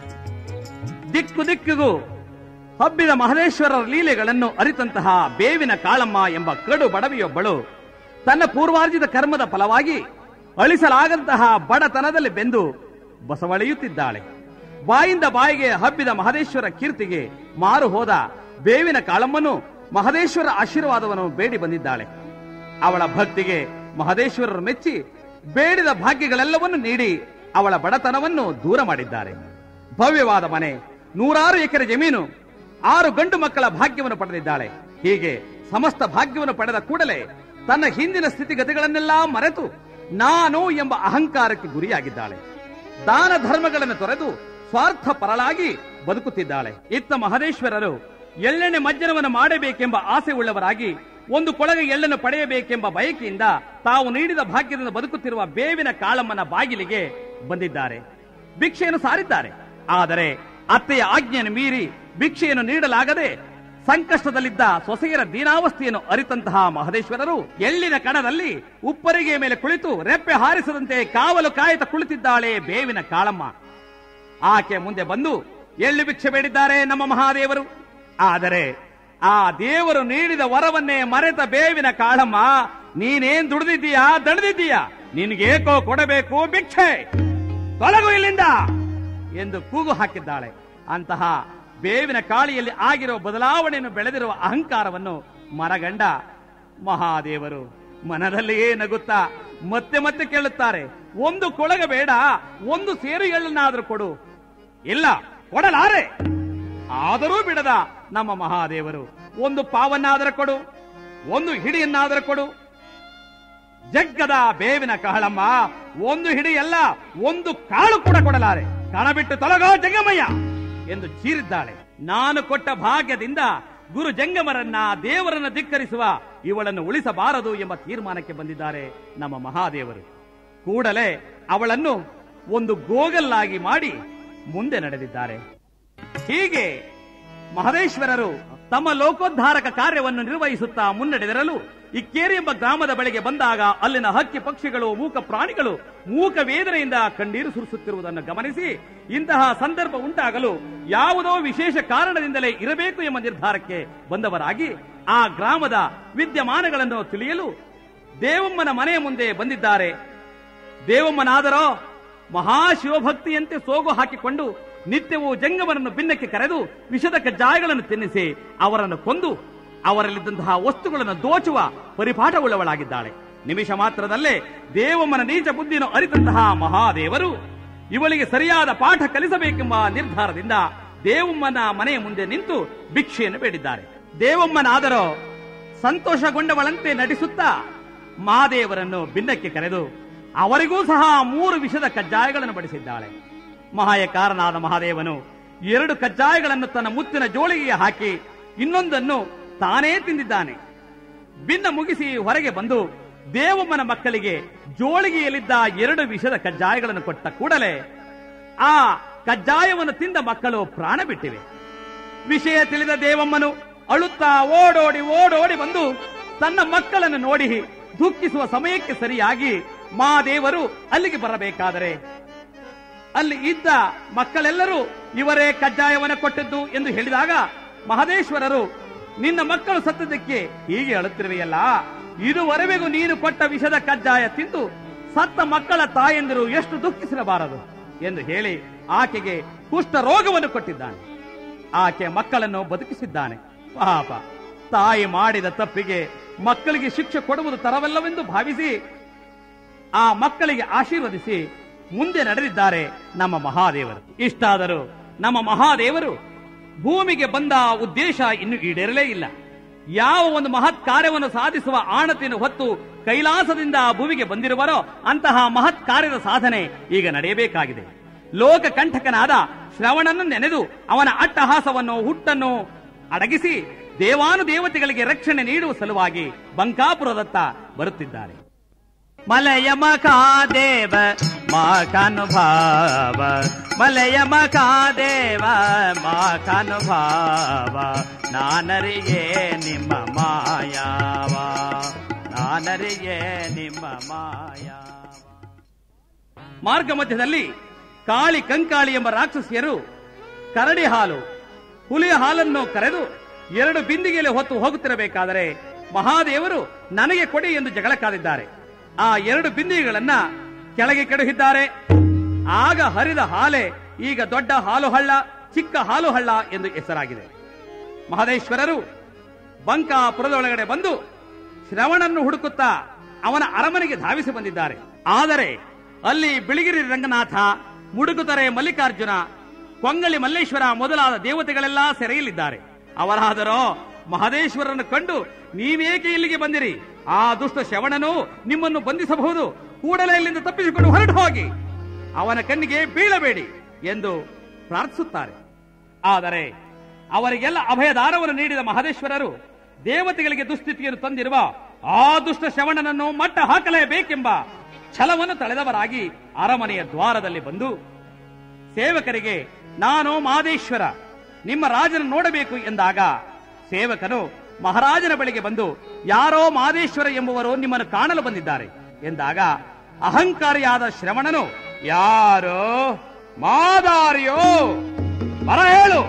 ದಿಕ್ಕು ದಿಕ್ಕಿಗೂ ಹಬ್ಬಿದ ಮಹದೇಶ್ವರರ ಲೀಲೆಗಳನ್ನು ಅರಿತಂತಹ ಬೇವಿನ ಕಾಳಮ್ಮ ಎಂಬ ಕಡು ಬಡವಿಯೊಬ್ಬಳು ತನ್ನ ಪೂರ್ವಾರ್ಜಿತ ಕರ್ಮದ ಫಲವಾಗಿ ಅಳಿಸಲಾಗಂತಹ ಬಡತನದಲ್ಲಿ ಬೆಂದು ಬಸವಳೆಯುತ್ತಿದ್ದಾಳೆ ಬಾಯಿಂದ ಬಾಯಿಗೆ ಹಬ್ಬಿದ ಮಹದೇಶ್ವರ ಕೀರ್ತಿಗೆ ಮಾರು ಹೋದ ಬೇವಿನ ಕಾಳಮ್ಮನು ಮಹದೇಶ್ವರ ಆಶೀರ್ವಾದವನ್ನು ಬೇಡಿ ಬಂದಿದ್ದಾಳೆ ಅವಳ ಭಕ್ತಿಗೆ ಮಹದೇಶ್ವರರು ಮೆಚ್ಚಿ ಬೇಡಿದ ಭಾಗ್ಯಗಳೆಲ್ಲವನ್ನು ನೀಡಿ ಅವಳ ಬಡತನವನ್ನು ದೂರ ಮಾಡಿದ್ದಾರೆ ಭವ್ಯವಾದ ಮನೆ ನೂರಾರು ಎಕರೆ ಜಮೀನು ಆರು ಗಂಡು ಮಕ್ಕಳ ಭಾಗ್ಯವನ್ನು ಪಡೆದಿದ್ದಾಳೆ ಹೀಗೆ ಸಮಸ್ತ ಭಾಗ್ಯವನ್ನು ಪಡೆದ ಕೂಡಲೇ ತನ್ನ ಹಿಂದಿನ ಸ್ಥಿತಿಗತಿಗಳನ್ನೆಲ್ಲ ಮರೆತು ನಾನು ಎಂಬ ಅಹಂಕಾರಕ್ಕೆ ಗುರಿಯಾಗಿದ್ದಾಳೆ ದಾನ ಧರ್ಮಗಳನ್ನು ತೊರೆದು ಸ್ವಾರ್ಥ ಪರಳಾಗಿ ಬದುಕುತ್ತಿದ್ದಾಳೆ ಇತ್ತ ಮಹದೇಶ್ವರರು ಎಳ್ಳೆಣ್ಣೆ ಮಜ್ಜನವನ್ನು ಮಾಡಬೇಕೆಂಬ ಆಸೆ ಉಳ್ಳವರಾಗಿ ಒಂದು ಕೊಳಗೆ ಎಳ್ಳನ್ನು ಪಡೆಯಬೇಕೆಂಬ ಬಯಕೆಯಿಂದ ತಾವು ನೀಡಿದ ಭಾಗ್ಯದಿಂದ ಬದುಕುತ್ತಿರುವ ಬೇವಿನ ಕಾಳಮ್ಮನ ಬಾಗಿಲಿಗೆ ಬಂದಿದ್ದಾರೆ ಭಿಕ್ಷೆಯನ್ನು ಸಾರಿದ್ದಾರೆ ಆದರೆ ಅತ್ತೆಯ ಆಜ್ಞೆಯನ್ನು ಮೀರಿ ಭಿಕ್ಷೆಯನ್ನು ನೀಡಲಾಗದೆ ಸಂಕಷ್ಟದಲ್ಲಿದ್ದ ಸೊಸೆಯರ ದೀನಾವಸ್ಥೆಯನ್ನು ಅರಿತಂತಹ ಮಹದೇಶ್ವರರು ಎಳ್ಳಿನ ಕಣದಲ್ಲಿ ಉಪ್ಪರಿಗೆ ಮೇಲೆ ಕುಳಿತು ರೆಪ್ಪೆ ಹಾರಿಸದಂತೆ ಕಾವಲು ಕಾಯುತ್ತ ಕುಳಿತಿದ್ದಾಳೆ ಬೇವಿನ ಕಾಳಮ್ಮ ಆಕೆ ಮುಂದೆ ಬಂದು ಎಳ್ಳು ಭಿಕ್ಷೆ ಬೇಡಿದ್ದಾರೆ ನಮ್ಮ ಮಹಾದೇವರು ಆದರೆ ಆ ದೇವರು ನೀಡಿದ ವರವನ್ನೇ ಮರೆತ ಬೇವಿನ ಕಾಳಮ್ಮ ನೀನೇನ್ ದುಡಿದಿದ್ದೀಯಾ ದಣಿದಿದ್ದೀಯಾ ನಿನ್ಗೇಕೋ ಕೊಡಬೇಕು ಭಿಕ್ಷೆ ತೊಲಗು ಇಲ್ಲಿಂದ ಎಂದು ಕೂಗು ಹಾಕಿದ್ದಾಳೆ ಅಂತಹ ಬೇವಿನ ಕಾಳಿಯಲ್ಲಿ ಆಗಿರುವ ಬದಲಾವಣೆಯನ್ನು ಬೆಳೆದಿರುವ ಅಹಂಕಾರವನ್ನು ಮರಗಂಡ ಮಹಾದೇವರು ಮನದಲ್ಲಿಯೇ ನಗುತ್ತಾ ಮತ್ತೆ ಮತ್ತೆ ಕೇಳುತ್ತಾರೆ ಒಂದು ಕೊಳಗ ಬೇಡ ಒಂದು ಸೇರು ಎಳ್ಳನ್ನಾದರೂ ಕೊಡು ಇಲ್ಲ ಕೊಡಲಾರೆ ಆದರೂ ಬಿಡದ ನಮ್ಮ ಮಹಾದೇವರು ಒಂದು ಪಾವನ್ನಾದರೂ ಕೊಡು ಒಂದು ಹಿಡಿಯನ್ನಾದರೂ ಕೊಡು ಜಗ್ಗದ ಬೇವಿನ ಕಾಳಮ್ಮ ಒಂದು ಹಿಡಿ ಅಲ್ಲ ಒಂದು ಕಾಳು ಕೂಡ ಕೊಡಲಾರೆ ಕಣ ಬಿಟ್ಟು ತೊಲಗೋ ಜಂಗಮಯ್ಯ ಎಂದು ಚೀರಿದ್ದಾಳೆ ನಾನು ಕೊಟ್ಟ ಭಾಗ್ಯದಿಂದ ಗುರು ಜಂಗಮರನ್ನ ದೇವರನ್ನ ಧಿಕ್ಕರಿಸುವ ಇವಳನ್ನು ಉಳಿಸಬಾರದು ಎಂಬ ತೀರ್ಮಾನಕ್ಕೆ ಬಂದಿದ್ದಾರೆ ನಮ್ಮ ಮಹಾದೇವರು ಕೂಡಲೇ ಅವಳನ್ನು ಒಂದು ಗೋಗಲ್ಲಾಗಿ ಮಾಡಿ ಮುಂದೆ ನಡೆದಿದ್ದಾರೆ ಹೀಗೆ ಮಹದೇಶ್ವರರು ತಮ್ಮ ಲೋಕೋದ್ಧಾರಕ ಕಾರ್ಯವನ್ನು ನಿರ್ವಹಿಸುತ್ತಾ ಮುನ್ನಡೆದಿರಲು ಇಕ್ಕೇರಿ ಎಂಬ ಗ್ರಾಮದ ಬಳಿಗೆ ಬಂದಾಗ ಅಲ್ಲಿನ ಹಕ್ಕಿ ಪಕ್ಷಿಗಳು ಮೂಕ ಪ್ರಾಣಿಗಳು ಮೂಕ ವೇದನೆಯಿಂದ ಕಣ್ಣೀರು ಸುರಿಸುತ್ತಿರುವುದನ್ನು ಗಮನಿಸಿ ಇಂತಹ ಸಂದರ್ಭ ಉಂಟಾಗಲು ಯಾವುದೋ ವಿಶೇಷ ಕಾರಣದಿಂದಲೇ ಇರಬೇಕು ಎಂಬ ನಿರ್ಧಾರಕ್ಕೆ ಬಂದವರಾಗಿ ಆ ಗ್ರಾಮದ ವಿದ್ಯಮಾನಗಳನ್ನು ತಿಳಿಯಲು ದೇವಮ್ಮನ ಮನೆಯ ಮುಂದೆ ಬಂದಿದ್ದಾರೆ ದೇವಮ್ಮನಾದರೋ ಮಹಾಶಿವಭಕ್ತಿಯಂತೆ ಸೋಗು ಹಾಕಿಕೊಂಡು ನಿತ್ಯವೂ ಜಂಗಮನನ್ನು ಭಿನ್ನಕ್ಕೆ ಕರೆದು ವಿಷದ ಕಜ್ಜಾಯಗಳನ್ನು ತಿನ್ನಿಸಿ ಅವರನ್ನು ಕೊಂದು ಅವರಲ್ಲಿದ್ದಂತಹ ವಸ್ತುಗಳನ್ನು ದೋಚುವ ಪರಿಪಾಠವುಳ್ಳವಳಾಗಿದ್ದಾಳೆ ನಿಮಿಷ ಮಾತ್ರದಲ್ಲೇ ದೇವಮ್ಮನ ನೀಚ ಬುದ್ಧಿಯನ್ನು ಅರಿತಂತಹ ಮಹಾದೇವರು ಇವಳಿಗೆ ಸರಿಯಾದ ಪಾಠ ಕಲಿಸಬೇಕೆಂಬ ನಿರ್ಧಾರದಿಂದ ದೇವಮ್ಮನ ಮನೆಯ ಮುಂದೆ ನಿಂತು ಭಿಕ್ಷೆಯನ್ನು ಬೇಡಿದ್ದಾರೆ ದೇವಮ್ಮನಾದರೋ ಸಂತೋಷಗೊಂಡವಳಂತೆ ನಟಿಸುತ್ತಾ ಮಹಾದೇವರನ್ನು ಭಿನ್ನಕ್ಕೆ ಕರೆದು ಅವರಿಗೂ ಸಹ ಮೂರು ವಿಷದ ಕಜ್ಜಾಯಗಳನ್ನು ಬಡಿಸಿದ್ದಾಳೆ ಮಹಾಯಕಾರನಾದ ಮಹಾದೇವನು ಎರಡು ಕಜ್ಜಾಯಗಳನ್ನು ತನ್ನ ಮುತ್ತಿನ ಜೋಳಿಗೆಗೆ ಹಾಕಿ ಇನ್ನೊಂದನ್ನು ತಾನೇ ತಿಂದಿದ್ದಾನೆ ಭಿನ್ನ ಮುಗಿಸಿ ಹೊರಗೆ ಬಂದು ದೇವಮ್ಮನ ಮಕ್ಕಳಿಗೆ ಜೋಳಿಗೆಯಲ್ಲಿದ್ದ ಎರಡು ವಿಷದ ಕಜ್ಜಾಯಗಳನ್ನು ಕೊಟ್ಟ ಕೂಡಲೇ ಆ ಕಜ್ಜಾಯವನ್ನು ತಿಂದ ಮಕ್ಕಳು ಪ್ರಾಣ ಬಿಟ್ಟಿವೆ ವಿಷಯ ತಿಳಿದ ದೇವಮ್ಮನು ಅಳುತ್ತಾ ಓಡೋಡಿ ಓಡೋಡಿ ಬಂದು ತನ್ನ ಮಕ್ಕಳನ್ನು ನೋಡಿ ದುಃಖಿಸುವ ಸಮಯಕ್ಕೆ ಸರಿಯಾಗಿ ಮಾದೇವರು ಅಲ್ಲಿಗೆ ಬರಬೇಕಾದರೆ ಅಲ್ಲಿ ಇದ್ದ ಮಕ್ಕಳೆಲ್ಲರೂ ಇವರೇ ಕಜ್ಜಾಯವನ್ನು ಕೊಟ್ಟದ್ದು ಎಂದು ಹೇಳಿದಾಗ ಮಹದೇಶ್ವರರು ನಿನ್ನ ಮಕ್ಕಳು ಸತ್ತದಕ್ಕೆ ಹೀಗೆ ಅಳುತ್ತಿರುವೆಯಲ್ಲ ಇದುವರೆಗೂ ನೀನು ಕೊಟ್ಟ ವಿಷದ ಕಜ್ಜಾಯ ತಿಂದು ಸತ್ತ ಮಕ್ಕಳ ತಾಯಂದಿರು ಎಷ್ಟು ದುಃಖಿಸಿರಬಾರದು ಎಂದು ಹೇಳಿ ಆಕೆಗೆ ಕುಷ್ಠ ರೋಗವನ್ನು ಕೊಟ್ಟಿದ್ದಾನೆ ಆಕೆ ಮಕ್ಕಳನ್ನು ಬದುಕಿಸಿದ್ದಾನೆ ಪಾಪ ತಾಯಿ ಮಾಡಿದ ತಪ್ಪಿಗೆ ಮಕ್ಕಳಿಗೆ ಶಿಕ್ಷೆ ಕೊಡುವುದು ತರವಲ್ಲವೆಂದು ಭಾವಿಸಿ ಆ ಮಕ್ಕಳಿಗೆ ಆಶೀರ್ವದಿಸಿ ಮುಂದೆ ನಡೆದಿದ್ದಾರೆ ನಮ್ಮ ಮಹಾದೇವರು ಇಷ್ಟಾದರೂ ನಮ್ಮ ಮಹಾದೇವರು ಭೂಮಿಗೆ ಬಂದ ಉದ್ದೇಶ ಇನ್ನು ಈಡೇರಲೇ ಇಲ್ಲ ಯಾವ ಒಂದು ಮಹತ್ ಕಾರ್ಯವನ್ನು ಸಾಧಿಸುವ ಆಣತಿಯನ್ನು ಹೊತ್ತು ಕೈಲಾಸದಿಂದ ಭೂಮಿಗೆ ಬಂದಿರುವರೋ ಅಂತಹ ಮಹತ್ ಕಾರ್ಯದ ಸಾಧನೆ ಈಗ ನಡೆಯಬೇಕಾಗಿದೆ ಲೋಕ ಕಂಠಕನಾದ ಶ್ರವಣನ್ನು ನೆನೆದು ಅವನ ಅಟ್ಟಹಾಸವನ್ನು ಹುಟ್ಟನ್ನು ಅಡಗಿಸಿ ದೇವಾನುದೇವತೆಗಳಿಗೆ ರಕ್ಷಣೆ ನೀಡುವ ಸಲುವಾಗಿ ಬಂಕಾಪುರದತ್ತ ಬರುತ್ತಿದ್ದಾರೆ ಮಲಯ ಮಖಾದೇವ ಮಾಖಾನುಭಾವ ಮಲಯ ಮಖಾದೇವ ಮಾಖಾನುಭಾವ ನಾನರಿಗೆ ನಿಮ್ಮ ಮಾಯಾವ ನಾನರಿಗೆ ನಿಮ್ಮ ಮಾಯಾವ ಮಾರ್ಗ ಮಧ್ಯದಲ್ಲಿ ಕಾಳಿ ಕಂಕಾಳಿ ಎಂಬ ರಾಕ್ಷಸಿಯರು ಕರಡಿ ಹಾಲು ಹುಲಿಯ ಹಾಲನ್ನು ಕರೆದು ಎರಡು ಬಿಂದಿಗೆಯಲ್ಲಿ ಹೊತ್ತು ಹೋಗುತ್ತಿರಬೇಕಾದರೆ ಮಹಾದೇವರು ನನಗೆ ಕೊಡಿ ಎಂದು ಜಗಳ ಕಾದಿದ್ದಾರೆ ಆ ಎರಡು ಬಿಂದಿಗೆಗಳನ್ನ ಕೆಳಗೆ ಕೆಡಹಿದ್ದಾರೆ ಆಗ ಹರಿದ ಹಾಲೆ ಈಗ ದೊಡ್ಡ ಹಾಲು ಹಳ್ಳ ಚಿಕ್ಕ ಹಾಲು ಹಳ್ಳ ಎಂದು ಹೆಸರಾಗಿದೆ ಮಹದೇಶ್ವರರು ಬಂಕಾಪುರದೊಳಗಡೆ ಬಂದು ಶ್ರವಣನ್ನು ಹುಡುಕುತ್ತಾ ಅವನ ಅರಮನೆಗೆ ಧಾವಿಸಿ ಬಂದಿದ್ದಾರೆ ಆದರೆ ಅಲ್ಲಿ ಬಿಳಿಗಿರಿ ರಂಗನಾಥ ಮುಡುಕುತರೆ ಮಲ್ಲಿಕಾರ್ಜುನ ಕೊಂಗಳಿ ಮಲ್ಲೇಶ್ವರ ಮೊದಲಾದ ದೇವತೆಗಳೆಲ್ಲ ಸೆರೆಯಲ್ಲಿದ್ದಾರೆ ಅವರಾದರೋ ಮಹದೇಶ್ವರನ್ನು ಕಂಡು ನೀವೇಕೆ ಇಲ್ಲಿಗೆ ಬಂದಿರಿ ಆ ದುಷ್ಟ ಶ್ರವಣನು ನಿಮ್ಮನ್ನು ಬಂಧಿಸಬಹುದು ಕೂಡಲೇ ಇಲ್ಲಿಂದ ತಪ್ಪಿಸಿಕೊಂಡು ಹೊರಟು ಹೋಗಿ ಅವನ ಕಣ್ಣಿಗೆ ಬೀಳಬೇಡಿ ಎಂದು ಪ್ರಾರ್ಥಿಸುತ್ತಾರೆ ಆದರೆ ಅವರಿಗೆಲ್ಲ ಅಭಯದಾನವನ್ನು ನೀಡಿದ ಮಹದೇಶ್ವರರು ದೇವತೆಗಳಿಗೆ ದುಸ್ಥಿತಿಯನ್ನು ತಂದಿರುವ ಆ ದುಷ್ಟ ಶ್ರವಣನನ್ನು ಮಟ್ಟ ಹಾಕಲೇಬೇಕೆಂಬ ಛಲವನ್ನು ತಳೆದವರಾಗಿ ಅರಮನೆಯ ದ್ವಾರದಲ್ಲಿ ಬಂದು ಸೇವಕರಿಗೆ ನಾನು ಮಾದೇಶ್ವರ ನಿಮ್ಮ ರಾಜನ ನೋಡಬೇಕು ಎಂದಾಗ ಸೇವಕನು ಮಹಾರಾಜನ ಬಳಿಗೆ ಬಂದು ಯಾರೋ ಮಾದೇಶ್ವರ ಎಂಬುವರು ನಿಮ್ಮನ್ನು ಕಾಣಲು ಬಂದಿದ್ದಾರೆ ಎಂದಾಗ ಅಹಂಕಾರಿಯಾದ ಶ್ರವಣನು ಯಾರೋ ಮಾದಾರಿಯೋ ಬರ ಹೇಳು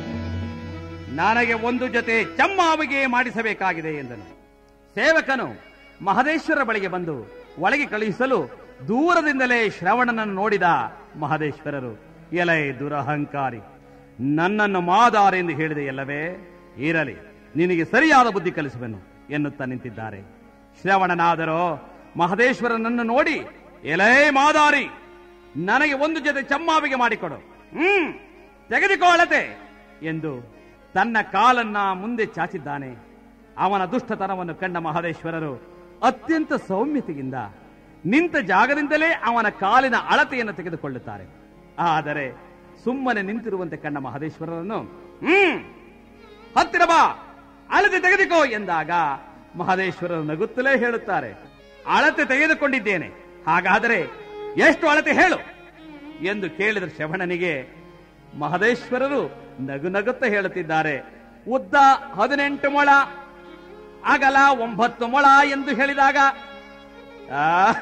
ನನಗೆ ಒಂದು ಜೊತೆ ಚಮ್ಮಾವಿಗೆ ಮಾಡಿಸಬೇಕಾಗಿದೆ ಎಂದನು ಸೇವಕನು ಮಹದೇಶ್ವರ ಬಳಿಗೆ ಬಂದು ಒಳಗೆ ಕಳುಹಿಸಲು ದೂರದಿಂದಲೇ ಶ್ರವಣನನ್ನು ನೋಡಿದ ಮಹದೇಶ್ವರರು ಎಲೆ ದುರಹಂಕಾರಿ ನನ್ನನ್ನು ಮಾದಾರ ಎಂದು ಹೇಳಿದೆ ಎಲ್ಲವೇ ಇರಲಿ ನಿನಗೆ ಸರಿಯಾದ ಬುದ್ಧಿ ಕಲಿಸುವೆನು ಎನ್ನುತ್ತಾ ನಿಂತಿದ್ದಾರೆ ಶ್ರವಣನಾದರೋ ಮಹದೇಶ್ವರನನ್ನು ನೋಡಿ ಎಲೇ ಮಾದಾರಿ ನನಗೆ ಒಂದು ಜೊತೆ ಚಮ್ಮಾವಿಗೆ ಮಾಡಿಕೊಡು ಹ್ಮ್ ತೆಗೆದುಕೋ ಅಳತೆ ಎಂದು ತನ್ನ ಕಾಲನ್ನ ಮುಂದೆ ಚಾಚಿದ್ದಾನೆ ಅವನ ದುಷ್ಟತನವನ್ನು ಕಂಡ ಮಹದೇಶ್ವರರು ಅತ್ಯಂತ ಸೌಮ್ಯತೆಯಿಂದ ನಿಂತ ಜಾಗದಿಂದಲೇ ಅವನ ಕಾಲಿನ ಅಳತೆಯನ್ನು ತೆಗೆದುಕೊಳ್ಳುತ್ತಾರೆ ಆದರೆ ಸುಮ್ಮನೆ ನಿಂತಿರುವಂತೆ ಕಂಡ ಮಹದೇಶ್ವರರನ್ನು ಹ್ಮ್ ಹತ್ತಿರ ಬಾ ಅಳತೆ ತೆಗೆದುಕೋ ಎಂದಾಗ ಮಹದೇಶ್ವರರು ನಗುತ್ತಲೇ ಹೇಳುತ್ತಾರೆ ಅಳತೆ ತೆಗೆದುಕೊಂಡಿದ್ದೇನೆ ಹಾಗಾದರೆ ಎಷ್ಟು ಅಳತೆ ಹೇಳು ಎಂದು ಕೇಳಿದ ಶ್ರವಣನಿಗೆ ಮಹದೇಶ್ವರರು ನಗು ನಗುತ್ತಾ ಹೇಳುತ್ತಿದ್ದಾರೆ ಉದ್ದ ಹದಿನೆಂಟು ಮೊಳ ಅಗಲ ಒಂಬತ್ತು ಮೊಳ ಎಂದು ಹೇಳಿದಾಗ ಆ,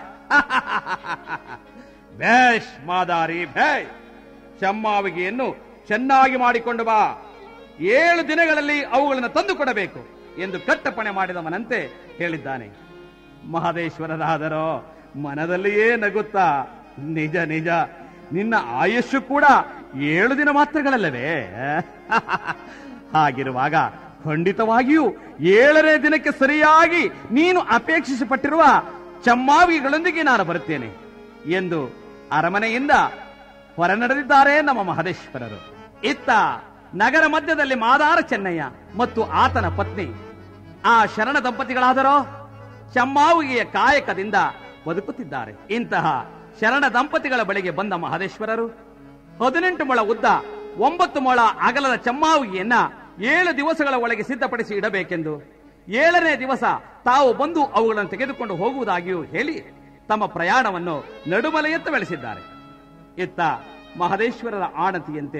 ಬೇಷ್ ಮಾದಾರಿ ಬೇಷ್ ಚಮ್ಮಾವಿಗೆಯನ್ನು ಚೆನ್ನಾಗಿ ಮಾಡಿಕೊಂಡು ಬಾ ಏಳು ದಿನಗಳಲ್ಲಿ ಅವುಗಳನ್ನು ತಂದು ಕೊಡಬೇಕು ಎಂದು ಕಟ್ಟಪಣೆ ಮಾಡಿದವನಂತೆ ಹೇಳಿದ್ದಾನೆ ಮಹದೇಶ್ವರರಾದರೋ ಮನದಲ್ಲಿಯೇ ನಗುತ್ತಾ ನಿಜ ನಿಜ ನಿನ್ನ ಆಯುಷ್ಯು ಕೂಡ ಏಳು ದಿನ ಮಾತ್ರಗಳಲ್ಲವೇ ಹಾಗಿರುವಾಗ ಖಂಡಿತವಾಗಿಯೂ ಏಳನೇ ದಿನಕ್ಕೆ ಸರಿಯಾಗಿ ನೀನು ಅಪೇಕ್ಷಿಸಿ ಪಟ್ಟಿರುವ ಚಮ್ಮಾವಿಗಳೊಂದಿಗೆ ನಾನು ಬರುತ್ತೇನೆ ಎಂದು ಅರಮನೆಯಿಂದ ಹೊರನಡೆದಿದ್ದಾರೆ ನಮ್ಮ ಮಹದೇಶ್ವರರು ಇತ್ತ ನಗರ ಮಧ್ಯದಲ್ಲಿ ಮಾದಾರ ಚೆನ್ನಯ್ಯ ಮತ್ತು ಆತನ ಪತ್ನಿ ಆ ಶರಣ ದಂಪತಿಗಳಾದರೋ ಚಮ್ಮಾವಿಗೆಯ ಕಾಯಕದಿಂದ ಬದುಕುತ್ತಿದ್ದಾರೆ ಇಂತಹ ಶರಣ ದಂಪತಿಗಳ ಬಳಿಗೆ ಬಂದ ಮಹದೇಶ್ವರರು ಹದಿನೆಂಟು ಮೊಳ ಉದ್ದ ಒಂಬತ್ತು ಮೊಳ ಅಗಲದ ಚಮ್ಮಾವಿಗೆಯನ್ನ ಏಳು ದಿವಸಗಳ ಒಳಗೆ ಸಿದ್ಧಪಡಿಸಿ ಇಡಬೇಕೆಂದು ಏಳನೇ ದಿವಸ ತಾವು ಬಂದು ಅವುಗಳನ್ನು ತೆಗೆದುಕೊಂಡು ಹೋಗುವುದಾಗಿಯೂ ಹೇಳಿ ತಮ್ಮ ಪ್ರಯಾಣವನ್ನು ನಡುಮಲೆಯತ್ತ ಬೆಳೆಸಿದ್ದಾರೆ ಇತ್ತ ಮಹದೇಶ್ವರರ ಆಣತಿಯಂತೆ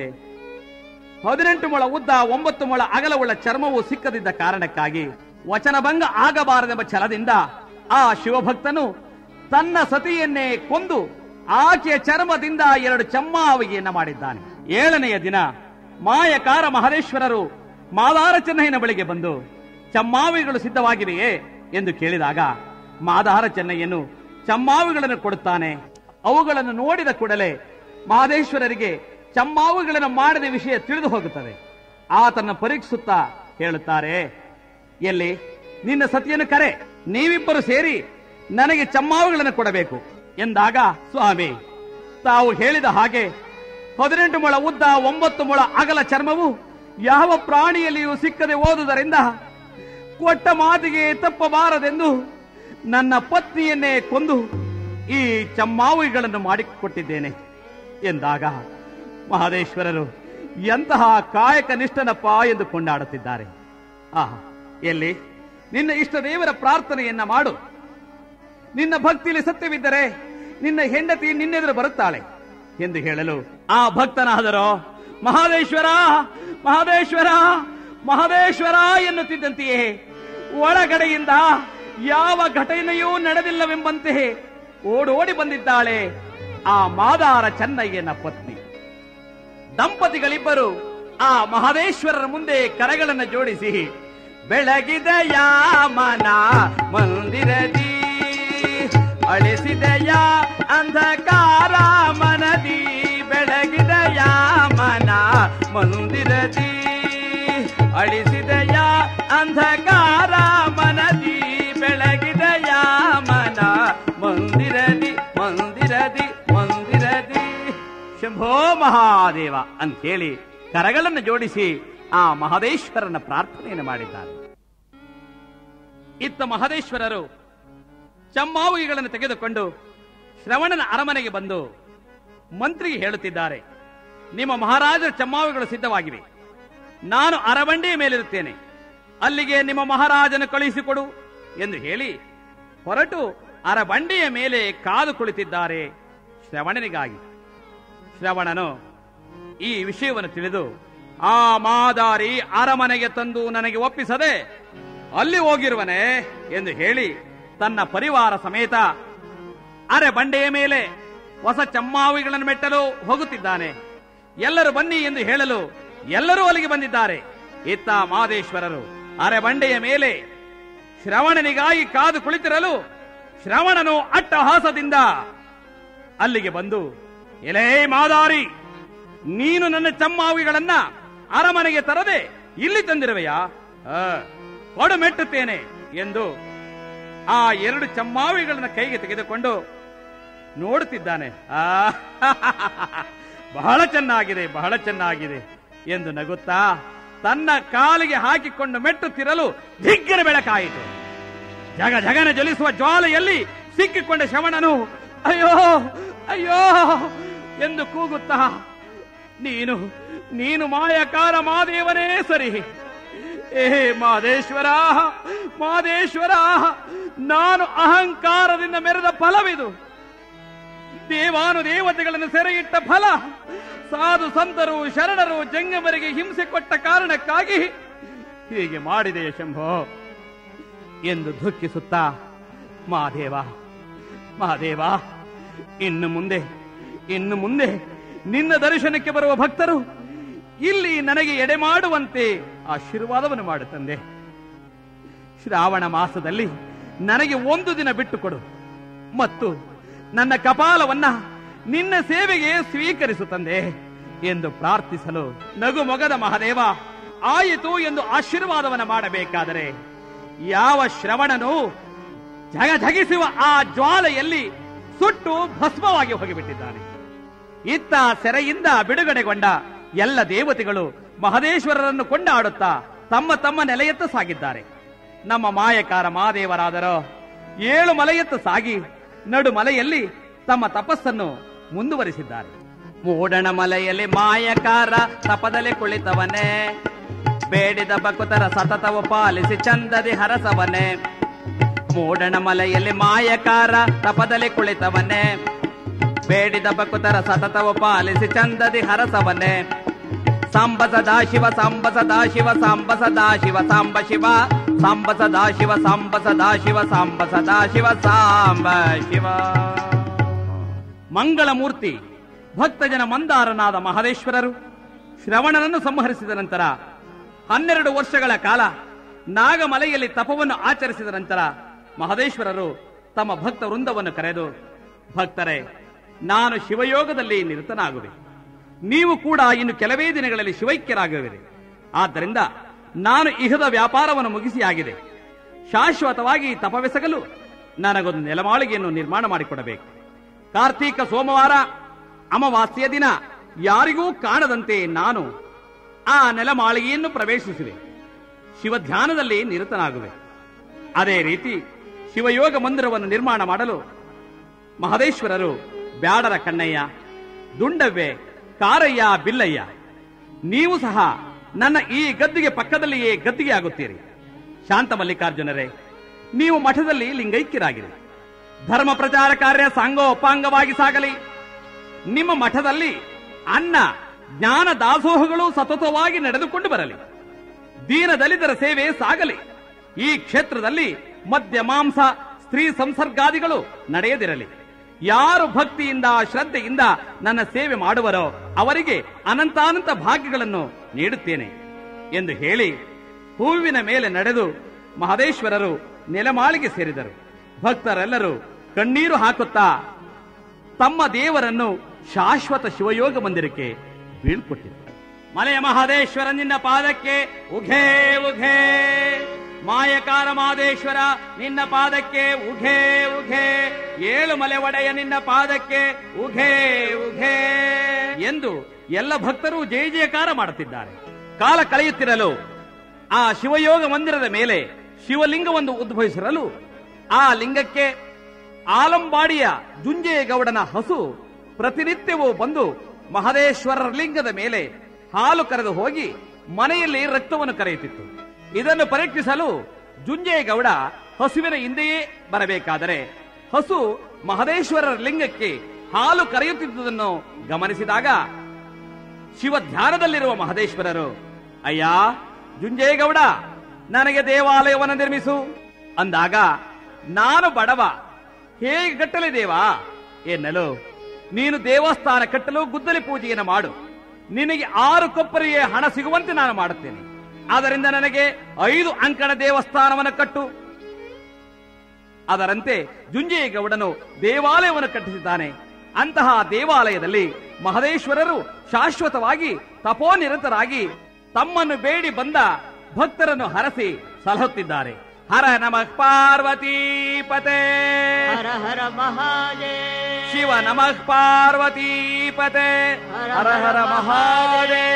ಹದಿನೆಂಟು ಮೊಳ ಉದ್ದ ಒಂಬತ್ತು ಮೊಳ ಅಗಲವುಳ್ಳ ಚರ್ಮವು ಸಿಕ್ಕದಿದ್ದ ಕಾರಣಕ್ಕಾಗಿ ವಚನಭಂಗ ಆಗಬಾರದೆಂಬ ಛಲದಿಂದ ಆ ಶಿವಭಕ್ತನು ತನ್ನ ಸತಿಯನ್ನೇ ಕೊಂದು ಆಕೆಯ ಚರ್ಮದಿಂದ ಎರಡು ಚಮ್ಮಾವಿಗೆಯನ್ನ ಮಾಡಿದ್ದಾನೆ ಏಳನೆಯ ದಿನ ಮಾಯಕಾರ ಮಹದೇಶ್ವರರು ಮಾದಾರ ಚೆನ್ನಯ್ಯನ ಬಳಿಗೆ ಬಂದು ಚಮ್ಮಾವಿಗಳು ಸಿದ್ಧವಾಗಿವೆಯೇ ಎಂದು ಕೇಳಿದಾಗ ಮಾದಾರ ಚೆನ್ನಯ್ಯನು ಚಮ್ಮಾವಿಗಳನ್ನು ಕೊಡುತ್ತಾನೆ ಅವುಗಳನ್ನು ನೋಡಿದ ಕೂಡಲೇ ಮಹದೇಶ್ವರರಿಗೆ ಚಮ್ಮಾವುಗಳನ್ನು ಮಾಡದ ವಿಷಯ ತಿಳಿದು ಹೋಗುತ್ತದೆ ಆತನ ಪರೀಕ್ಷಿಸುತ್ತಾ ಹೇಳುತ್ತಾರೆ ಎಲ್ಲಿ ನಿನ್ನ ಸತಿಯನ್ನು ಕರೆ ನೀವಿಬ್ಬರು ಸೇರಿ ನನಗೆ ಚಮ್ಮಾವುಗಳನ್ನು ಕೊಡಬೇಕು ಎಂದಾಗ ಸ್ವಾಮಿ ತಾವು ಹೇಳಿದ ಹಾಗೆ ಹದಿನೆಂಟು ಮೊಳ ಉದ್ದ ಒಂಬತ್ತು ಮೊಳ ಅಗಲ ಚರ್ಮವು ಯಾವ ಪ್ರಾಣಿಯಲ್ಲಿಯೂ ಸಿಕ್ಕದೆ ಓದುವುದರಿಂದ ಕೊಟ್ಟ ಮಾತಿಗೆ ತಪ್ಪಬಾರದೆಂದು ನನ್ನ ಪತ್ನಿಯನ್ನೇ ಕೊಂದು ಈ ಚಮ್ಮಾವುಗಳನ್ನು ಮಾಡಿಕೊಟ್ಟಿದ್ದೇನೆ ಎಂದಾಗ ಮಹದೇಶ್ವರರು ಎಂತಹ ಕಾಯಕ ನಿಷ್ಠನಪ್ಪ ಎಂದು ಕೊಂಡಾಡುತ್ತಿದ್ದಾರೆ ಆಹಾ ಎಲ್ಲಿ ನಿನ್ನ ಇಷ್ಟ ದೇವರ ಪ್ರಾರ್ಥನೆಯನ್ನ ಮಾಡು ನಿನ್ನ ಭಕ್ತಿಯಲ್ಲಿ ಸತ್ಯವಿದ್ದರೆ ನಿನ್ನ ಹೆಂಡತಿ ನಿನ್ನೆದುರು ಬರುತ್ತಾಳೆ ಎಂದು ಹೇಳಲು ಆ ಭಕ್ತನಾದರೋ ಮಹಾದೇಶ್ವರ ಮಹಾದೇಶ್ವರ ಮಹದೇಶ್ವರ ಎನ್ನುತ್ತಿದ್ದಂತೆಯೇ ಒಳಗಡೆಯಿಂದ ಯಾವ ಘಟನೆಯೂ ನಡೆದಿಲ್ಲವೆಂಬಂತೆ ಓಡೋಡಿ ಬಂದಿದ್ದಾಳೆ ಆ ಮಾದಾರ ಚೆನ್ನಯ್ಯನ ಪತ್ನಿ ದಂಪತಿಗಳಿಬ್ಬರು ಆ ಮಹದೇಶ್ವರರ ಮುಂದೆ ಕರಗಳನ್ನು ಜೋಡಿಸಿ ಬೆಳಗಿದೆಯ ಮನ ಮಂದಿರದಿ ಅಳಿಸಿದೆಯ ಅಂಧಕಾರ ಮನದಿ ಬೆಳಗಿದೆಯ ಮನ ಮಂದಿರದಿ ಅಳಿಸಿದೆಯ ಅಂಧಕಾರ ಶಂಭೋ ಮಹಾದೇವ ಅಂತ ಹೇಳಿ ಕರಗಳನ್ನು ಜೋಡಿಸಿ ಆ ಮಹದೇಶ್ವರನ ಪ್ರಾರ್ಥನೆಯನ್ನು ಮಾಡಿದ್ದಾರೆ ಇತ್ತ ಮಹದೇಶ್ವರರು ಚಮ್ಮಾವುಗಿಗಳನ್ನು ತೆಗೆದುಕೊಂಡು ಶ್ರವಣನ ಅರಮನೆಗೆ ಬಂದು ಮಂತ್ರಿಗೆ ಹೇಳುತ್ತಿದ್ದಾರೆ ನಿಮ್ಮ ಮಹಾರಾಜರ ಚಮ್ಮಾವುಗಳು ಸಿದ್ಧವಾಗಿವೆ ನಾನು ಅರಬಂಡಿಯ ಮೇಲಿರುತ್ತೇನೆ ಅಲ್ಲಿಗೆ ನಿಮ್ಮ ಮಹಾರಾಜನ ಕಳುಹಿಸಿಕೊಡು ಎಂದು ಹೇಳಿ ಹೊರಟು ಅರಬಂಡಿಯ ಮೇಲೆ ಕಾದು ಕುಳಿತಿದ್ದಾರೆ ಶ್ರವಣನಿಗಾಗಿ ಶ್ರವಣನು ಈ ವಿಷಯವನ್ನು ತಿಳಿದು ಆ ಮಾದಾರಿ ಅರಮನೆಗೆ ತಂದು ನನಗೆ ಒಪ್ಪಿಸದೆ ಅಲ್ಲಿ ಹೋಗಿರುವನೆ ಎಂದು ಹೇಳಿ ತನ್ನ ಪರಿವಾರ ಸಮೇತ ಅರೆ ಬಂಡೆಯ ಮೇಲೆ ಹೊಸ ಚಮ್ಮಾವಿಗಳನ್ನು ಮೆಟ್ಟಲು ಹೋಗುತ್ತಿದ್ದಾನೆ ಎಲ್ಲರೂ ಬನ್ನಿ ಎಂದು ಹೇಳಲು ಎಲ್ಲರೂ ಅಲ್ಲಿಗೆ ಬಂದಿದ್ದಾರೆ ಇತ್ತ ಮಾದೇಶ್ವರರು ಅರೆ ಬಂಡೆಯ ಮೇಲೆ ಶ್ರವಣನಿಗಾಗಿ ಕಾದು ಕುಳಿತಿರಲು ಶ್ರವಣನು ಅಟ್ಟಹಾಸದಿಂದ ಅಲ್ಲಿಗೆ ಬಂದು ಎಲೇ ಮಾದಾರಿ ನೀನು ನನ್ನ ಚಮ್ಮಾವಿಗಳನ್ನ ಅರಮನೆಗೆ ತರದೆ ಇಲ್ಲಿ ತಂದಿರುವೆಯಾ ಆ, ಕೊಡು ಮೆಟ್ಟುತ್ತೇನೆ ಎಂದು ಆ ಎರಡು ಚಮ್ಮಾವಿಗಳನ್ನ ಕೈಗೆ ತೆಗೆದುಕೊಂಡು ನೋಡುತ್ತಿದ್ದಾನೆ ಆ ಬಹಳ ಚೆನ್ನಾಗಿದೆ ಬಹಳ ಚೆನ್ನಾಗಿದೆ ಎಂದು ನಗುತ್ತಾ ತನ್ನ ಕಾಲಿಗೆ ಹಾಕಿಕೊಂಡು ಮೆಟ್ಟುತ್ತಿರಲು ದಿಗ್ಗರ ಬೆಳಕಾಯಿತು ಜಗ ಜಗನ ಜ್ವಲಿಸುವ ಜ್ವಾಲೆಯಲ್ಲಿ ಸಿಕ್ಕಿಕೊಂಡ ಶ್ರವಣನು ಅಯ್ಯೋ ಅಯ್ಯೋ ಎಂದು ಕೂಗುತ್ತಾ ನೀನು ನೀನು ಮಾಯಕಾರ ಮಾದೇವನೇ ಸರಿ ಏ ಮಾದೇಶ್ವರ ಮಾದೇಶ್ವರ ನಾನು ಅಹಂಕಾರದಿಂದ ಮೆರೆದ ಫಲವಿದು ದೇವಾನು ದೇವತೆಗಳನ್ನು ಸೆರೆಯಿಟ್ಟ ಫಲ ಸಾಧು ಸಂತರು ಶರಣರು ಜಂಗಮರಿಗೆ ಹಿಂಸೆ ಕೊಟ್ಟ ಕಾರಣಕ್ಕಾಗಿ ಹೀಗೆ ಮಾಡಿದೆ ಶಂಭೋ ಎಂದು ದುಃಖಿಸುತ್ತಾ ಮಾದೇವ ಮಾದೇವ ಇನ್ನು ಮುಂದೆ ಇನ್ನು ಮುಂದೆ ನಿನ್ನ ದರ್ಶನಕ್ಕೆ ಬರುವ ಭಕ್ತರು ಇಲ್ಲಿ ನನಗೆ ಎಡೆ ಮಾಡುವಂತೆ ಆಶೀರ್ವಾದವನ್ನು ಮಾಡುತ್ತಂದೆ ಶ್ರಾವಣ ಮಾಸದಲ್ಲಿ ನನಗೆ ಒಂದು ದಿನ ಬಿಟ್ಟು ಕೊಡು ಮತ್ತು ನನ್ನ ಕಪಾಲವನ್ನ ನಿನ್ನ ಸೇವೆಗೆ ಸ್ವೀಕರಿಸು ತಂದೆ ಎಂದು ಪ್ರಾರ್ಥಿಸಲು ನಗು ಮೊಗದ ಮಹಾದೇವ ಆಯಿತು ಎಂದು ಆಶೀರ್ವಾದವನ್ನ ಮಾಡಬೇಕಾದರೆ ಯಾವ ಶ್ರವಣನು ಜಗ ಜಗಿಸುವ ಆ ಜ್ವಾಲೆಯಲ್ಲಿ ಸುಟ್ಟು ಭಸ್ಮವಾಗಿ ಹೋಗಿಬಿಟ್ಟಿದ್ದಾನೆ ಇತ್ತ ಸೆರೆಯಿಂದ ಬಿಡುಗಡೆಗೊಂಡ ಎಲ್ಲ ದೇವತೆಗಳು ಮಹದೇಶ್ವರರನ್ನು ಕೊಂಡಾಡುತ್ತಾ ತಮ್ಮ ತಮ್ಮ ನೆಲೆಯತ್ತ ಸಾಗಿದ್ದಾರೆ ನಮ್ಮ ಮಾಯಕಾರ ಮಹಾದೇವರಾದರೋ ಏಳು ಮಲೆಯತ್ತ ಸಾಗಿ ನಡು ಮಲೆಯಲ್ಲಿ ತಮ್ಮ ತಪಸ್ಸನ್ನು ಮುಂದುವರಿಸಿದ್ದಾರೆ ಮೂಡಣ ಮಲೆಯಲ್ಲಿ ಮಾಯಕಾರ ತಪದಲ್ಲಿ ಕುಳಿತವನೇ ಬೇಡಿದ ಭಕ್ತರ ಸತತವ ಪಾಲಿಸಿ ಚಂದದಿ ಹರಸವನೇ ಮೂಡಣ ಮಲೆಯಲ್ಲಿ ಮಾಯಕಾರ ತಪದಲ್ಲಿ ಕುಳಿತವನೇ ಬೇಡಿದ ಭಕ್ತರ ಸತತವ ಪಾಲಿಸಿ ಚಂದದಿ ಹರಸವನೇ ಸಾಂಬ ಸದಾ ಶಿವ ಸಾಂಬ ಸದಾ ಶಿವ ಸಾಂಬ ಸದಾ ಶಿವ ಸಾಂಬ ಶಿವ ಸಾಂಬ ಸದಾ ಶಿವ ಸಾಂಬ ಸದಾ ಶಿವ ಸಾಂಬ ಸದಾ ಶಿವ ಸಾಂಬ ಶಿವ ಮಂಗಳ ಮೂರ್ತಿ ಭಕ್ತಜನ ಮಂದಾರನಾದ ಮಹದೇಶ್ವರರು ಶ್ರವಣನನ್ನು ಸಂಹರಿಸಿದ ನಂತರ ಹನ್ನೆರಡು ವರ್ಷಗಳ ಕಾಲ ನಾಗಮಲೆಯಲ್ಲಿ ತಪವನ್ನು ಆಚರಿಸಿದ ನಂತರ ಮಹದೇಶ್ವರರು ತಮ್ಮ ಭಕ್ತ ವೃಂದವನ್ನು ಕರೆದು ಭಕ್ತರೇ ನಾನು ಶಿವಯೋಗದಲ್ಲಿ ನಿರತನಾಗುವೆ ನೀವು ಕೂಡ ಇನ್ನು ಕೆಲವೇ ದಿನಗಳಲ್ಲಿ ಶಿವೈಕ್ಯರಾಗುವಿರಿ ಆದ್ದರಿಂದ ನಾನು ಇಹದ ವ್ಯಾಪಾರವನ್ನು ಮುಗಿಸಿ ಆಗಿದೆ ಶಾಶ್ವತವಾಗಿ ತಪವೆಸಗಲು ನನಗೊಂದು ನೆಲಮಾಳಿಗೆಯನ್ನು ನಿರ್ಮಾಣ ಮಾಡಿಕೊಡಬೇಕು ಕಾರ್ತೀಕ ಸೋಮವಾರ ಅಮಾವಾಸ್ಯೆಯ ದಿನ ಯಾರಿಗೂ ಕಾಣದಂತೆ ನಾನು ಆ ನೆಲಮಾಳಿಗೆಯನ್ನು ಪ್ರವೇಶಿಸುವೆ ಶಿವಧ್ಯಾನದಲ್ಲಿ ನಿರತನಾಗುವೆ ಅದೇ ರೀತಿ ಶಿವಯೋಗ ಮಂದಿರವನ್ನು ನಿರ್ಮಾಣ ಮಾಡಲು ಮಹದೇಶ್ವರರು ಬ್ಯಾಡರ ಕಣ್ಣಯ್ಯ ದುಂಡವ್ವೆ ಕಾರಯ್ಯ ಬಿಲ್ಲಯ್ಯ ನೀವು ಸಹ ನನ್ನ ಈ ಗದ್ದಿಗೆ ಪಕ್ಕದಲ್ಲಿಯೇ ಗದ್ದಿಗೆ ಆಗುತ್ತೀರಿ ಶಾಂತ ಮಲ್ಲಿಕಾರ್ಜುನರೇ ನೀವು ಮಠದಲ್ಲಿ ಲಿಂಗೈಕ್ಯರಾಗಿರಿ ಧರ್ಮ ಪ್ರಚಾರ ಕಾರ್ಯ ಸಾಂಗೋಪಾಂಗವಾಗಿ ಸಾಗಲಿ ನಿಮ್ಮ ಮಠದಲ್ಲಿ ಅನ್ನ ಜ್ಞಾನ ದಾಸೋಹಗಳು ಸತತವಾಗಿ ನಡೆದುಕೊಂಡು ಬರಲಿ ದೀನ ದಲಿತರ ಸೇವೆ ಸಾಗಲಿ ಈ ಕ್ಷೇತ್ರದಲ್ಲಿ ಮದ್ಯ ಮಾಂಸ ಸ್ತ್ರೀ ಸಂಸರ್ಗಾದಿಗಳು ನಡೆಯದಿರಲಿ ಯಾರು ಭಕ್ತಿಯಿಂದ ಶ್ರದ್ಧೆಯಿಂದ ನನ್ನ ಸೇವೆ ಮಾಡುವರೋ ಅವರಿಗೆ ಅನಂತಾನಂತ ಭಾಗ್ಯಗಳನ್ನು ನೀಡುತ್ತೇನೆ ಎಂದು ಹೇಳಿ ಹೂವಿನ ಮೇಲೆ ನಡೆದು ಮಹದೇಶ್ವರರು ನೆಲಮಾಳಿಗೆ ಸೇರಿದರು ಭಕ್ತರೆಲ್ಲರೂ ಕಣ್ಣೀರು ಹಾಕುತ್ತಾ ತಮ್ಮ ದೇವರನ್ನು ಶಾಶ್ವತ ಶಿವಯೋಗ ಮಂದಿರಕ್ಕೆ ಬೀಳ್ಕೊಟ್ಟಿದ್ದಾರೆ ಮಲೆಯ ಮಹದೇಶ್ವರ ನಿನ್ನ ಪಾದಕ್ಕೆ ಉಘೇ ಉಘೇ ಮಾಯಕಾರ ಮಾದೇಶ್ವರ ನಿನ್ನ ಪಾದಕ್ಕೆ ಉಘೆ ಉಘೆ ಏಳು ಮಲೆ ಒಡೆಯ ನಿನ್ನ ಪಾದಕ್ಕೆ ಉಘೆ ಉಘೆ ಎಂದು ಎಲ್ಲ ಭಕ್ತರು ಜಯ ಜಯಕಾರ ಮಾಡುತ್ತಿದ್ದಾರೆ ಕಾಲ ಕಳೆಯುತ್ತಿರಲು ಆ ಶಿವಯೋಗ ಮಂದಿರದ ಮೇಲೆ ಶಿವಲಿಂಗವೊಂದು ಉದ್ಭವಿಸಿರಲು ಆ ಲಿಂಗಕ್ಕೆ ಆಲಂಬಾಡಿಯ ಜುಂಜೇಗೌಡನ ಹಸು ಪ್ರತಿನಿತ್ಯವೂ ಬಂದು ಮಹದೇಶ್ವರರ ಲಿಂಗದ ಮೇಲೆ ಹಾಲು ಕರೆದು ಹೋಗಿ ಮನೆಯಲ್ಲಿ ರಕ್ತವನ್ನು ಕರೆಯುತ್ತಿತ್ತು ಇದನ್ನು ಪರೀಕ್ಷಿಸಲು ಜುಂಜೇಗೌಡ ಹಸುವಿನ ಹಿಂದೆಯೇ ಬರಬೇಕಾದರೆ ಹಸು ಮಹದೇಶ್ವರರ ಲಿಂಗಕ್ಕೆ ಹಾಲು ಕರೆಯುತ್ತಿದ್ದುದನ್ನು ಗಮನಿಸಿದಾಗ ಶಿವ ಧ್ಯಾನದಲ್ಲಿರುವ ಮಹದೇಶ್ವರರು ಅಯ್ಯ ಜುಂಜೇಗೌಡ ನನಗೆ ದೇವಾಲಯವನ್ನು ನಿರ್ಮಿಸು ಅಂದಾಗ ನಾನು ಬಡವ ಹೇಗೆ ಕಟ್ಟಲಿ ದೇವಾ ಎನ್ನಲು ನೀನು ದೇವಸ್ಥಾನ ಕಟ್ಟಲು ಗುದ್ದಲಿ ಪೂಜೆಯನ್ನು ಮಾಡು ನಿನಗೆ ಆರು ಕೊಪ್ಪರಿಗೆ ಹಣ ಸಿಗುವಂತೆ ನಾನು ಮಾಡುತ್ತೇನೆ ಆದ್ದರಿಂದ ನನಗೆ ಐದು ಅಂಕಣ ದೇವಸ್ಥಾನವನ್ನು ಕಟ್ಟು ಅದರಂತೆ ಜುಂಜೇಗೌಡನು ದೇವಾಲಯವನ್ನು ಕಟ್ಟಿಸಿದ್ದಾನೆ ಅಂತಹ ದೇವಾಲಯದಲ್ಲಿ ಮಹದೇಶ್ವರರು ಶಾಶ್ವತವಾಗಿ ತಪೋನಿರತರಾಗಿ ತಮ್ಮನ್ನು ಬೇಡಿ ಬಂದ ಭಕ್ತರನ್ನು ಹರಸಿ ಸಲಹುತ್ತಿದ್ದಾರೆ ಹರ ನಮಃ ಪಾರ್ವತೀಪತೆ ಹರ ಹರ ಮಹಾದೇವ ಶಿವ ನಮಃ ಪಾರ್ವತೀಪತೆ ಹರ ಹರ ಮಹಾದೇ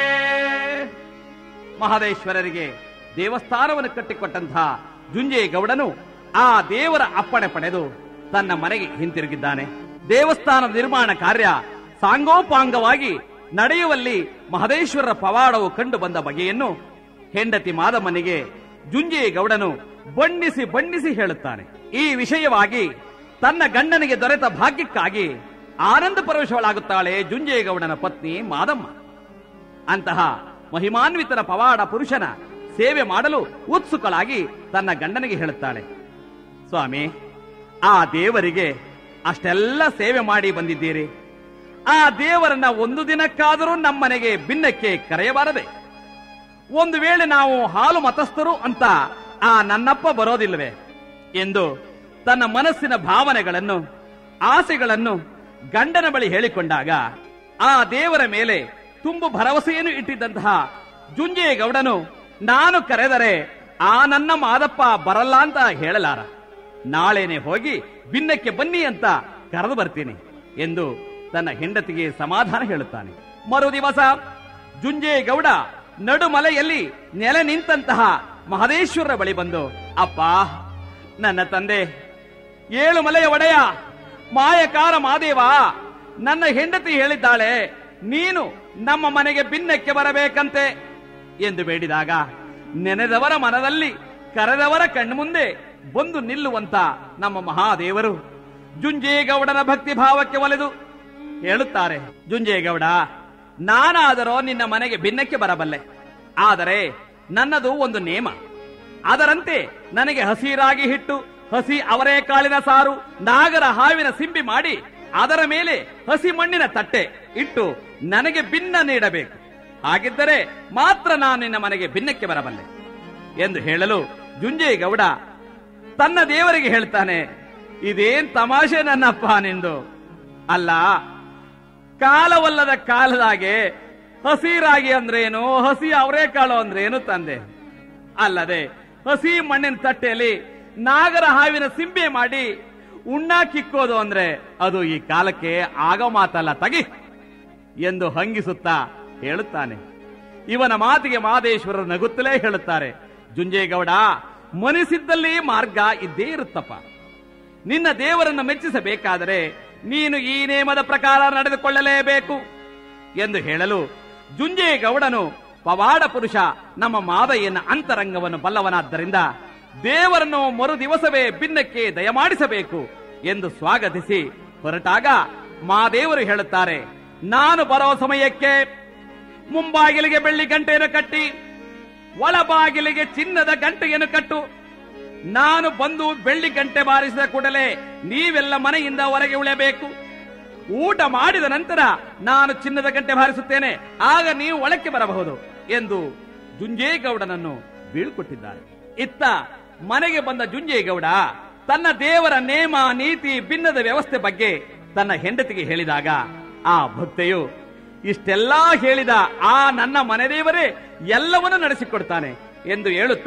ಮಹದೇಶ್ವರರಿಗೆ ದೇವಸ್ಥಾನವನ್ನು ಕಟ್ಟಿಕೊಟ್ಟಂತಹ ಜುಂಜೇಗೌಡನು ಆ ದೇವರ ಅಪ್ಪಣೆ ಪಡೆದು ತನ್ನ ಮನೆಗೆ ಹಿಂತಿರುಗಿದ್ದಾನೆ ದೇವಸ್ಥಾನದ ನಿರ್ಮಾಣ ಕಾರ್ಯ ಸಾಂಗೋಪಾಂಗವಾಗಿ ನಡೆಯುವಲ್ಲಿ ಮಹದೇಶ್ವರರ ಪವಾಡವು ಕಂಡು ಬಂದ ಬಗೆಯನ್ನು ಹೆಂಡತಿ ಮಾದಮ್ಮನಿಗೆ ಜುಂಜೇಗೌಡನು ಬಣ್ಣಿಸಿ ಬಣ್ಣಿಸಿ ಹೇಳುತ್ತಾನೆ ಈ ವಿಷಯವಾಗಿ ತನ್ನ ಗಂಡನಿಗೆ ದೊರೆತ ಭಾಗ್ಯಕ್ಕಾಗಿ ಆನಂದ ಪರವಶಗಳಾಗುತ್ತಾಳೆ ಜುಂಜೇಗೌಡನ ಪತ್ನಿ ಮಾದಮ್ಮ ಅಂತಹ ಮಹಿಮಾನ್ವಿತರ ಪವಾಡ ಪುರುಷನ ಸೇವೆ ಮಾಡಲು ಉತ್ಸುಕಳಾಗಿ ತನ್ನ ಗಂಡನಿಗೆ ಹೇಳುತ್ತಾಳೆ ಸ್ವಾಮಿ ಆ ದೇವರಿಗೆ ಅಷ್ಟೆಲ್ಲ ಸೇವೆ ಮಾಡಿ ಬಂದಿದ್ದೀರಿ ಆ ದೇವರನ್ನ ಒಂದು ದಿನಕ್ಕಾದರೂ ನಮ್ಮನೆಗೆ ಭಿನ್ನಕ್ಕೆ ಕರೆಯಬಾರದೆ ಒಂದು ವೇಳೆ ನಾವು ಹಾಲು ಮತಸ್ಥರು ಅಂತ ಆ ನನ್ನಪ್ಪ ಬರೋದಿಲ್ಲವೇ ಎಂದು ತನ್ನ ಮನಸ್ಸಿನ ಭಾವನೆಗಳನ್ನು ಆಸೆಗಳನ್ನು ಗಂಡನ ಬಳಿ ಹೇಳಿಕೊಂಡಾಗ ಆ ದೇವರ ಮೇಲೆ ತುಂಬು ಭರವಸೆಯನ್ನು ಇಟ್ಟಿದ್ದಂತಹ ಜುಂಜೇಗೌಡನು ನಾನು ಕರೆದರೆ ಆ ನನ್ನ ಮಾದಪ್ಪ ಬರಲ್ಲ ಅಂತ ಹೇಳಲಾರ ನಾಳೆನೆ ಹೋಗಿ ಭಿನ್ನಕ್ಕೆ ಬನ್ನಿ ಅಂತ ಕರೆದು ಬರ್ತೀನಿ ಎಂದು ತನ್ನ ಹೆಂಡತಿಗೆ ಸಮಾಧಾನ ಹೇಳುತ್ತಾನೆ ಮರುದಿವಸ ಜುಂಜೇಗೌಡ ನಡುಮಲೆಯಲ್ಲಿ ನೆಲೆ ನಿಂತಹ ಮಹದೇಶ್ವರರ ಬಳಿ ಬಂದು ಅಪ್ಪ ನನ್ನ ತಂದೆ ಏಳು ಮಲೆಯ ಒಡೆಯ ಮಾಯಕಾರ ಮಾದೇವ ನನ್ನ ಹೆಂಡತಿ ಹೇಳಿದ್ದಾಳೆ ನೀನು ನಮ್ಮ ಮನೆಗೆ ಭಿನ್ನಕ್ಕೆ ಬರಬೇಕಂತೆ ಎಂದು ಬೇಡಿದಾಗ ನೆನೆದವರ ಮನದಲ್ಲಿ ಕರೆದವರ ಕಣ್ಮುಂದೆ ಬಂದು ನಿಲ್ಲುವಂತ ನಮ್ಮ ಮಹಾದೇವರು ಜುಂಜೇಗೌಡನ ಭಕ್ತಿ ಭಾವಕ್ಕೆ ಒಲೆದು ಹೇಳುತ್ತಾರೆ ಜುಂಜೇಗೌಡ ನಾನಾದರೋ ನಿನ್ನ ಮನೆಗೆ ಭಿನ್ನಕ್ಕೆ ಬರಬಲ್ಲೆ ಆದರೆ ನನ್ನದು ಒಂದು ನೇಮ ಅದರಂತೆ ನನಗೆ ಹಸಿರಾಗಿ ಹಿಟ್ಟು ಹಸಿ ಅವರೇಕಾಳಿನ ಸಾರು ನಾಗರ ಹಾವಿನ ಸಿಂಬಿ ಮಾಡಿ ಅದರ ಮೇಲೆ ಹಸಿ ಮಣ್ಣಿನ ತಟ್ಟೆ ಇಟ್ಟು ನನಗೆ ಭಿನ್ನ ನೀಡಬೇಕು ಹಾಗಿದ್ದರೆ ಮಾತ್ರ ನಾನು ನಿನ್ನ ಮನೆಗೆ ಭಿನ್ನಕ್ಕೆ ಬರಬಲ್ಲೆ ಎಂದು ಹೇಳಲು ಜುಂಜೇಗೌಡ ತನ್ನ ದೇವರಿಗೆ ಹೇಳ್ತಾನೆ ಇದೇನ್ ತಮಾಷೆ ನನ್ನಪ್ಪ ನಿಂದು ಅಲ್ಲ ಕಾಲವಲ್ಲದ ಕಾಲದಾಗೆ ಹಸಿರಾಗಿ ಅಂದ್ರೇನು ಹಸಿ ಅವರೇಕಾಳು ಅಂದ್ರೇನು ತಂದೆ ಅಲ್ಲದೆ ಹಸಿ ಮಣ್ಣಿನ ತಟ್ಟೆಯಲ್ಲಿ ನಾಗರ ಹಾವಿನ ಸಿಂಬೆ ಮಾಡಿ ಉಣ್ಣಾಕಿಕ್ಕೋದು ಅಂದ್ರೆ ಅದು ಈ ಕಾಲಕ್ಕೆ ಆಗ ಮಾತಲ್ಲ ತಗಿ ಎಂದು ಹಂಗಿಸುತ್ತಾ ಹೇಳುತ್ತಾನೆ ಇವನ ಮಾತಿಗೆ ಮಹದೇಶ್ವರರು ನಗುತ್ತಲೇ ಹೇಳುತ್ತಾರೆ ಜುಂಜೇಗೌಡ ಮನಿಸಿದ್ದಲ್ಲಿ ಮಾರ್ಗ ಇದ್ದೇ ಇರುತ್ತಪ್ಪ ನಿನ್ನ ದೇವರನ್ನು ಮೆಚ್ಚಿಸಬೇಕಾದರೆ ನೀನು ಈ ನೇಮದ ಪ್ರಕಾರ ನಡೆದುಕೊಳ್ಳಲೇಬೇಕು ಎಂದು ಹೇಳಲು ಜುಂಜೇಗೌಡನು ಪವಾಡ ಪುರುಷ ನಮ್ಮ ಮಾದಯ್ಯನ ಅಂತರಂಗವನ್ನು ಬಲ್ಲವನಾದ್ದರಿಂದ ದೇವರನ್ನು ಮರು ದಿವಸವೇ ಭಿನ್ನಕ್ಕೆ ದಯಮಾಡಿಸಬೇಕು ಎಂದು ಸ್ವಾಗತಿಸಿ ಹೊರಟಾಗ ಮಾದೇವರು ಹೇಳುತ್ತಾರೆ ನಾನು ಬರೋ ಸಮಯಕ್ಕೆ ಮುಂಬಾಗಿಲಿಗೆ ಬೆಳ್ಳಿ ಗಂಟೆಯನ್ನು ಕಟ್ಟಿ ಒಳಬಾಗಿಲಿಗೆ ಚಿನ್ನದ ಗಂಟೆಯನ್ನು ಕಟ್ಟು ನಾನು ಬಂದು ಬೆಳ್ಳಿ ಗಂಟೆ ಬಾರಿಸಿದ ಕೂಡಲೇ ನೀವೆಲ್ಲ ಮನೆಯಿಂದ ಹೊರಗೆ ಉಳಿಯಬೇಕು ಊಟ ಮಾಡಿದ ನಂತರ ನಾನು ಚಿನ್ನದ ಗಂಟೆ ಬಾರಿಸುತ್ತೇನೆ ಆಗ ನೀವು ಒಳಕ್ಕೆ ಬರಬಹುದು ಎಂದು ಜುಂಜೇಗೌಡನನ್ನು ಬೀಳ್ಕೊಟ್ಟಿದ್ದಾರೆ ಇತ್ತ ಮನೆಗೆ ಬಂದ ಜುಂಜೇಗೌಡ ತನ್ನ ದೇವರ ನೇಮ ನೀತಿ ಭಿನ್ನದ ವ್ಯವಸ್ಥೆ ಬಗ್ಗೆ ತನ್ನ ಹೆಂಡತಿಗೆ ಹೇಳಿದಾಗ ಆ ಭಕ್ತೆಯು ಇಷ್ಟೆಲ್ಲಾ ಹೇಳಿದ ಆ ನನ್ನ ಮನೆ ದೇವರೇ ಎಲ್ಲವನ್ನೂ ನಡೆಸಿಕೊಡ್ತಾನೆ ಎಂದು ಹೇಳುತ್ತಾ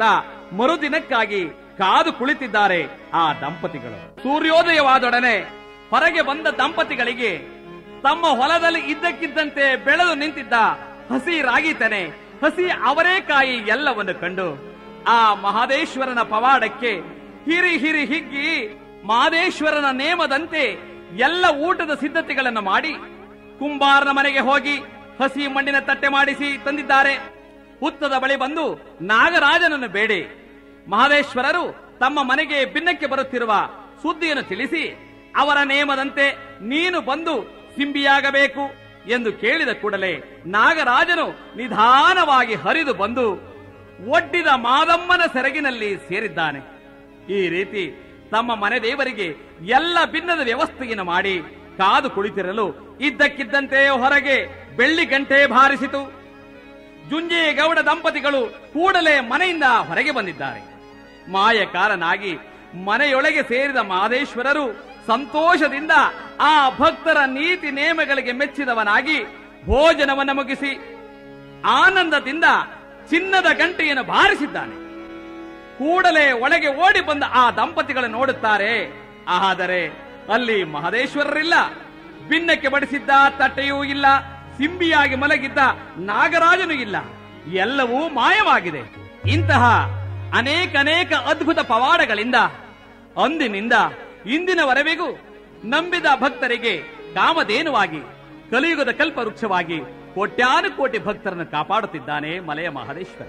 ಮರುದಿನಕ್ಕಾಗಿ ಕಾದು ಕುಳಿತಿದ್ದಾರೆ ಆ ದಂಪತಿಗಳು ಸೂರ್ಯೋದಯವಾದೊಡನೆ ಹೊರಗೆ ಬಂದ ದಂಪತಿಗಳಿಗೆ ತಮ್ಮ ಹೊಲದಲ್ಲಿ ಇದ್ದಕ್ಕಿದ್ದಂತೆ ಬೆಳೆದು ನಿಂತಿದ್ದ ಹಸಿ ರಾಗಿ ತೆನೆ ಹಸಿ ಅವರೇಕಾಯಿ ಎಲ್ಲವನ್ನು ಕಂಡು ಆ ಮಹದೇಶ್ವರನ ಪವಾಡಕ್ಕೆ ಹಿರಿ ಹಿರಿ ಹಿಗ್ಗಿ ಮಹದೇಶ್ವರನ ನೇಮದಂತೆ ಎಲ್ಲ ಊಟದ ಸಿದ್ಧತೆಗಳನ್ನು ಮಾಡಿ ಕುಂಬಾರನ ಮನೆಗೆ ಹೋಗಿ ಹಸಿ ಮಣ್ಣಿನ ತಟ್ಟೆ ಮಾಡಿಸಿ ತಂದಿದ್ದಾರೆ ಹುತ್ತದ ಬಳಿ ಬಂದು ನಾಗರಾಜನನ್ನು ಬೇಡಿ ಮಹದೇಶ್ವರರು ತಮ್ಮ ಮನೆಗೆ ಭಿನ್ನಕ್ಕೆ ಬರುತ್ತಿರುವ ಸುದ್ದಿಯನ್ನು ತಿಳಿಸಿ ಅವರ ನೇಮದಂತೆ ನೀನು ಬಂದು ಸಿಂಬಿಯಾಗಬೇಕು ಎಂದು ಕೇಳಿದ ಕೂಡಲೇ ನಾಗರಾಜನು ನಿಧಾನವಾಗಿ ಹರಿದು ಬಂದು ಒಡ್ಡಿದ ಮಾದಮ್ಮನ ಸೆರಗಿನಲ್ಲಿ ಸೇರಿದ್ದಾನೆ ಈ ರೀತಿ ತಮ್ಮ ಮನೆ ದೇವರಿಗೆ ಎಲ್ಲ ಭಿನ್ನದ ವ್ಯವಸ್ಥೆಯನ್ನು ಮಾಡಿ ಕಾದು ಕುಳಿತಿರಲು ಇದ್ದಕ್ಕಿದ್ದಂತೆ ಹೊರಗೆ ಬೆಳ್ಳಿ ಗಂಟೆ ಬಾರಿಸಿತು ಜುಂಜೆ ಗೌಡ ದಂಪತಿಗಳು ಕೂಡಲೇ ಮನೆಯಿಂದ ಹೊರಗೆ ಬಂದಿದ್ದಾರೆ ಮಾಯಕಾರನಾಗಿ ಮನೆಯೊಳಗೆ ಸೇರಿದ ಮಹದೇಶ್ವರರು ಸಂತೋಷದಿಂದ ಆ ಭಕ್ತರ ನೀತಿ ನೇಮಗಳಿಗೆ ಮೆಚ್ಚಿದವನಾಗಿ ಭೋಜನವನ್ನು ಮುಗಿಸಿ ಆನಂದದಿಂದ ಚಿನ್ನದ ಗಂಟೆಯನ್ನು ಬಾರಿಸಿದ್ದಾನೆ ಕೂಡಲೇ ಒಳಗೆ ಓಡಿ ಬಂದ ಆ ದಂಪತಿಗಳು ನೋಡುತ್ತಾರೆ ಆದರೆ ಅಲ್ಲಿ ಮಹದೇಶ್ವರರಿಲ್ಲ ಭಿನ್ನಕ್ಕೆ ಬಡಿಸಿದ್ದ ತಟ್ಟೆಯೂ ಇಲ್ಲ ಸಿಂಬಿಯಾಗಿ ಮಲಗಿದ್ದ ನಾಗರಾಜನು ಇಲ್ಲ ಎಲ್ಲವೂ ಮಾಯವಾಗಿದೆ ಇಂತಹ ಅನೇಕ ಅನೇಕ ಅದ್ಭುತ ಪವಾಡಗಳಿಂದ ಅಂದಿನಿಂದ ಇಂದಿನವರೆವಿಗೂ ನಂಬಿದ ಭಕ್ತರಿಗೆ ಕಾಮಧೇನುವಾಗಿ ಕಲಿಯುಗದ ಕಲ್ಪವೃಕ್ಷವಾಗಿ ಕೋಟ್ಯಾನು ಕೋಟಿ ಭಕ್ತರನ್ನು ಕಾಪಾಡುತ್ತಿದ್ದಾನೆ ಮಲೆಯ ಮಹದೇಶ್ವರ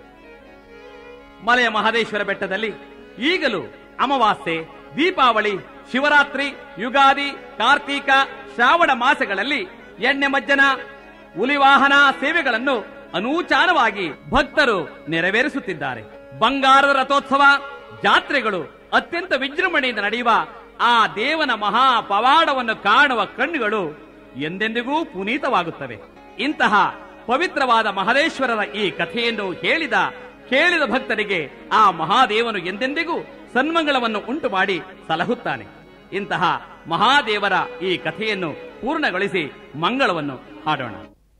ಮಲೆಯ ಮಹದೇಶ್ವರ ಬೆಟ್ಟದಲ್ಲಿ ಈಗಲೂ ಅಮಾವಾಸ್ಯೆ ದೀಪಾವಳಿ ಶಿವರಾತ್ರಿ ಯುಗಾದಿ ಕಾರ್ತೀಕ ಶ್ರಾವಣ ಮಾಸಗಳಲ್ಲಿ ಎಣ್ಣೆ ಮಜ್ಜನ ಹುಲಿವಾಹನ ಸೇವೆಗಳನ್ನು ಅನೂಚಾನವಾಗಿ ಭಕ್ತರು ನೆರವೇರಿಸುತ್ತಿದ್ದಾರೆ ಬಂಗಾರದ ರಥೋತ್ಸವ ಜಾತ್ರೆಗಳು ಅತ್ಯಂತ ವಿಜೃಂಭಣೆಯಿಂದ ನಡೆಯುವ ಆ ದೇವನ ಮಹಾ ಪವಾಡವನ್ನು ಕಾಣುವ ಕಣ್ಣುಗಳು ಎಂದೆಂದಿಗೂ ಪುನೀತವಾಗುತ್ತವೆ ಇಂತಹ ಪವಿತ್ರವಾದ ಮಹದೇಶ್ವರರ ಈ ಕಥೆಯನ್ನು ಹೇಳಿದ ಕೇಳಿದ ಭಕ್ತರಿಗೆ ಆ ಮಹಾದೇವನು ಎಂದೆಂದಿಗೂ ಸನ್ಮಂಗಳವನ್ನು ಉಂಟು ಮಾಡಿ ಸಲಹುತ್ತಾನೆ ಇಂತಹ ಮಹಾದೇವರ ಈ ಕಥೆಯನ್ನು ಪೂರ್ಣಗೊಳಿಸಿ ಮಂಗಳವನ್ನು ಹಾಡೋಣ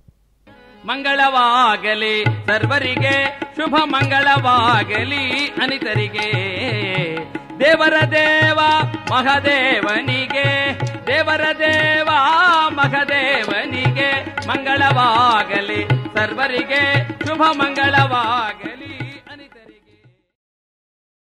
ಮಂಗಳವಾಗಲಿ ಸರ್ವರಿಗೆ ಶುಭ ಮಂಗಳವಾಗಲಿ ಅನಿತರಿಗೆ ದೇವರ ದೇವ ಮಹದೇವನಿಗೆ ದೇವರ ದೇವ ಮಹದೇವನಿಗೆ ಮಂಗಳವಾಗಲಿ ಸರ್ವರಿಗೆ ಶುಭ ಮಂಗಳವಾಗಲಿ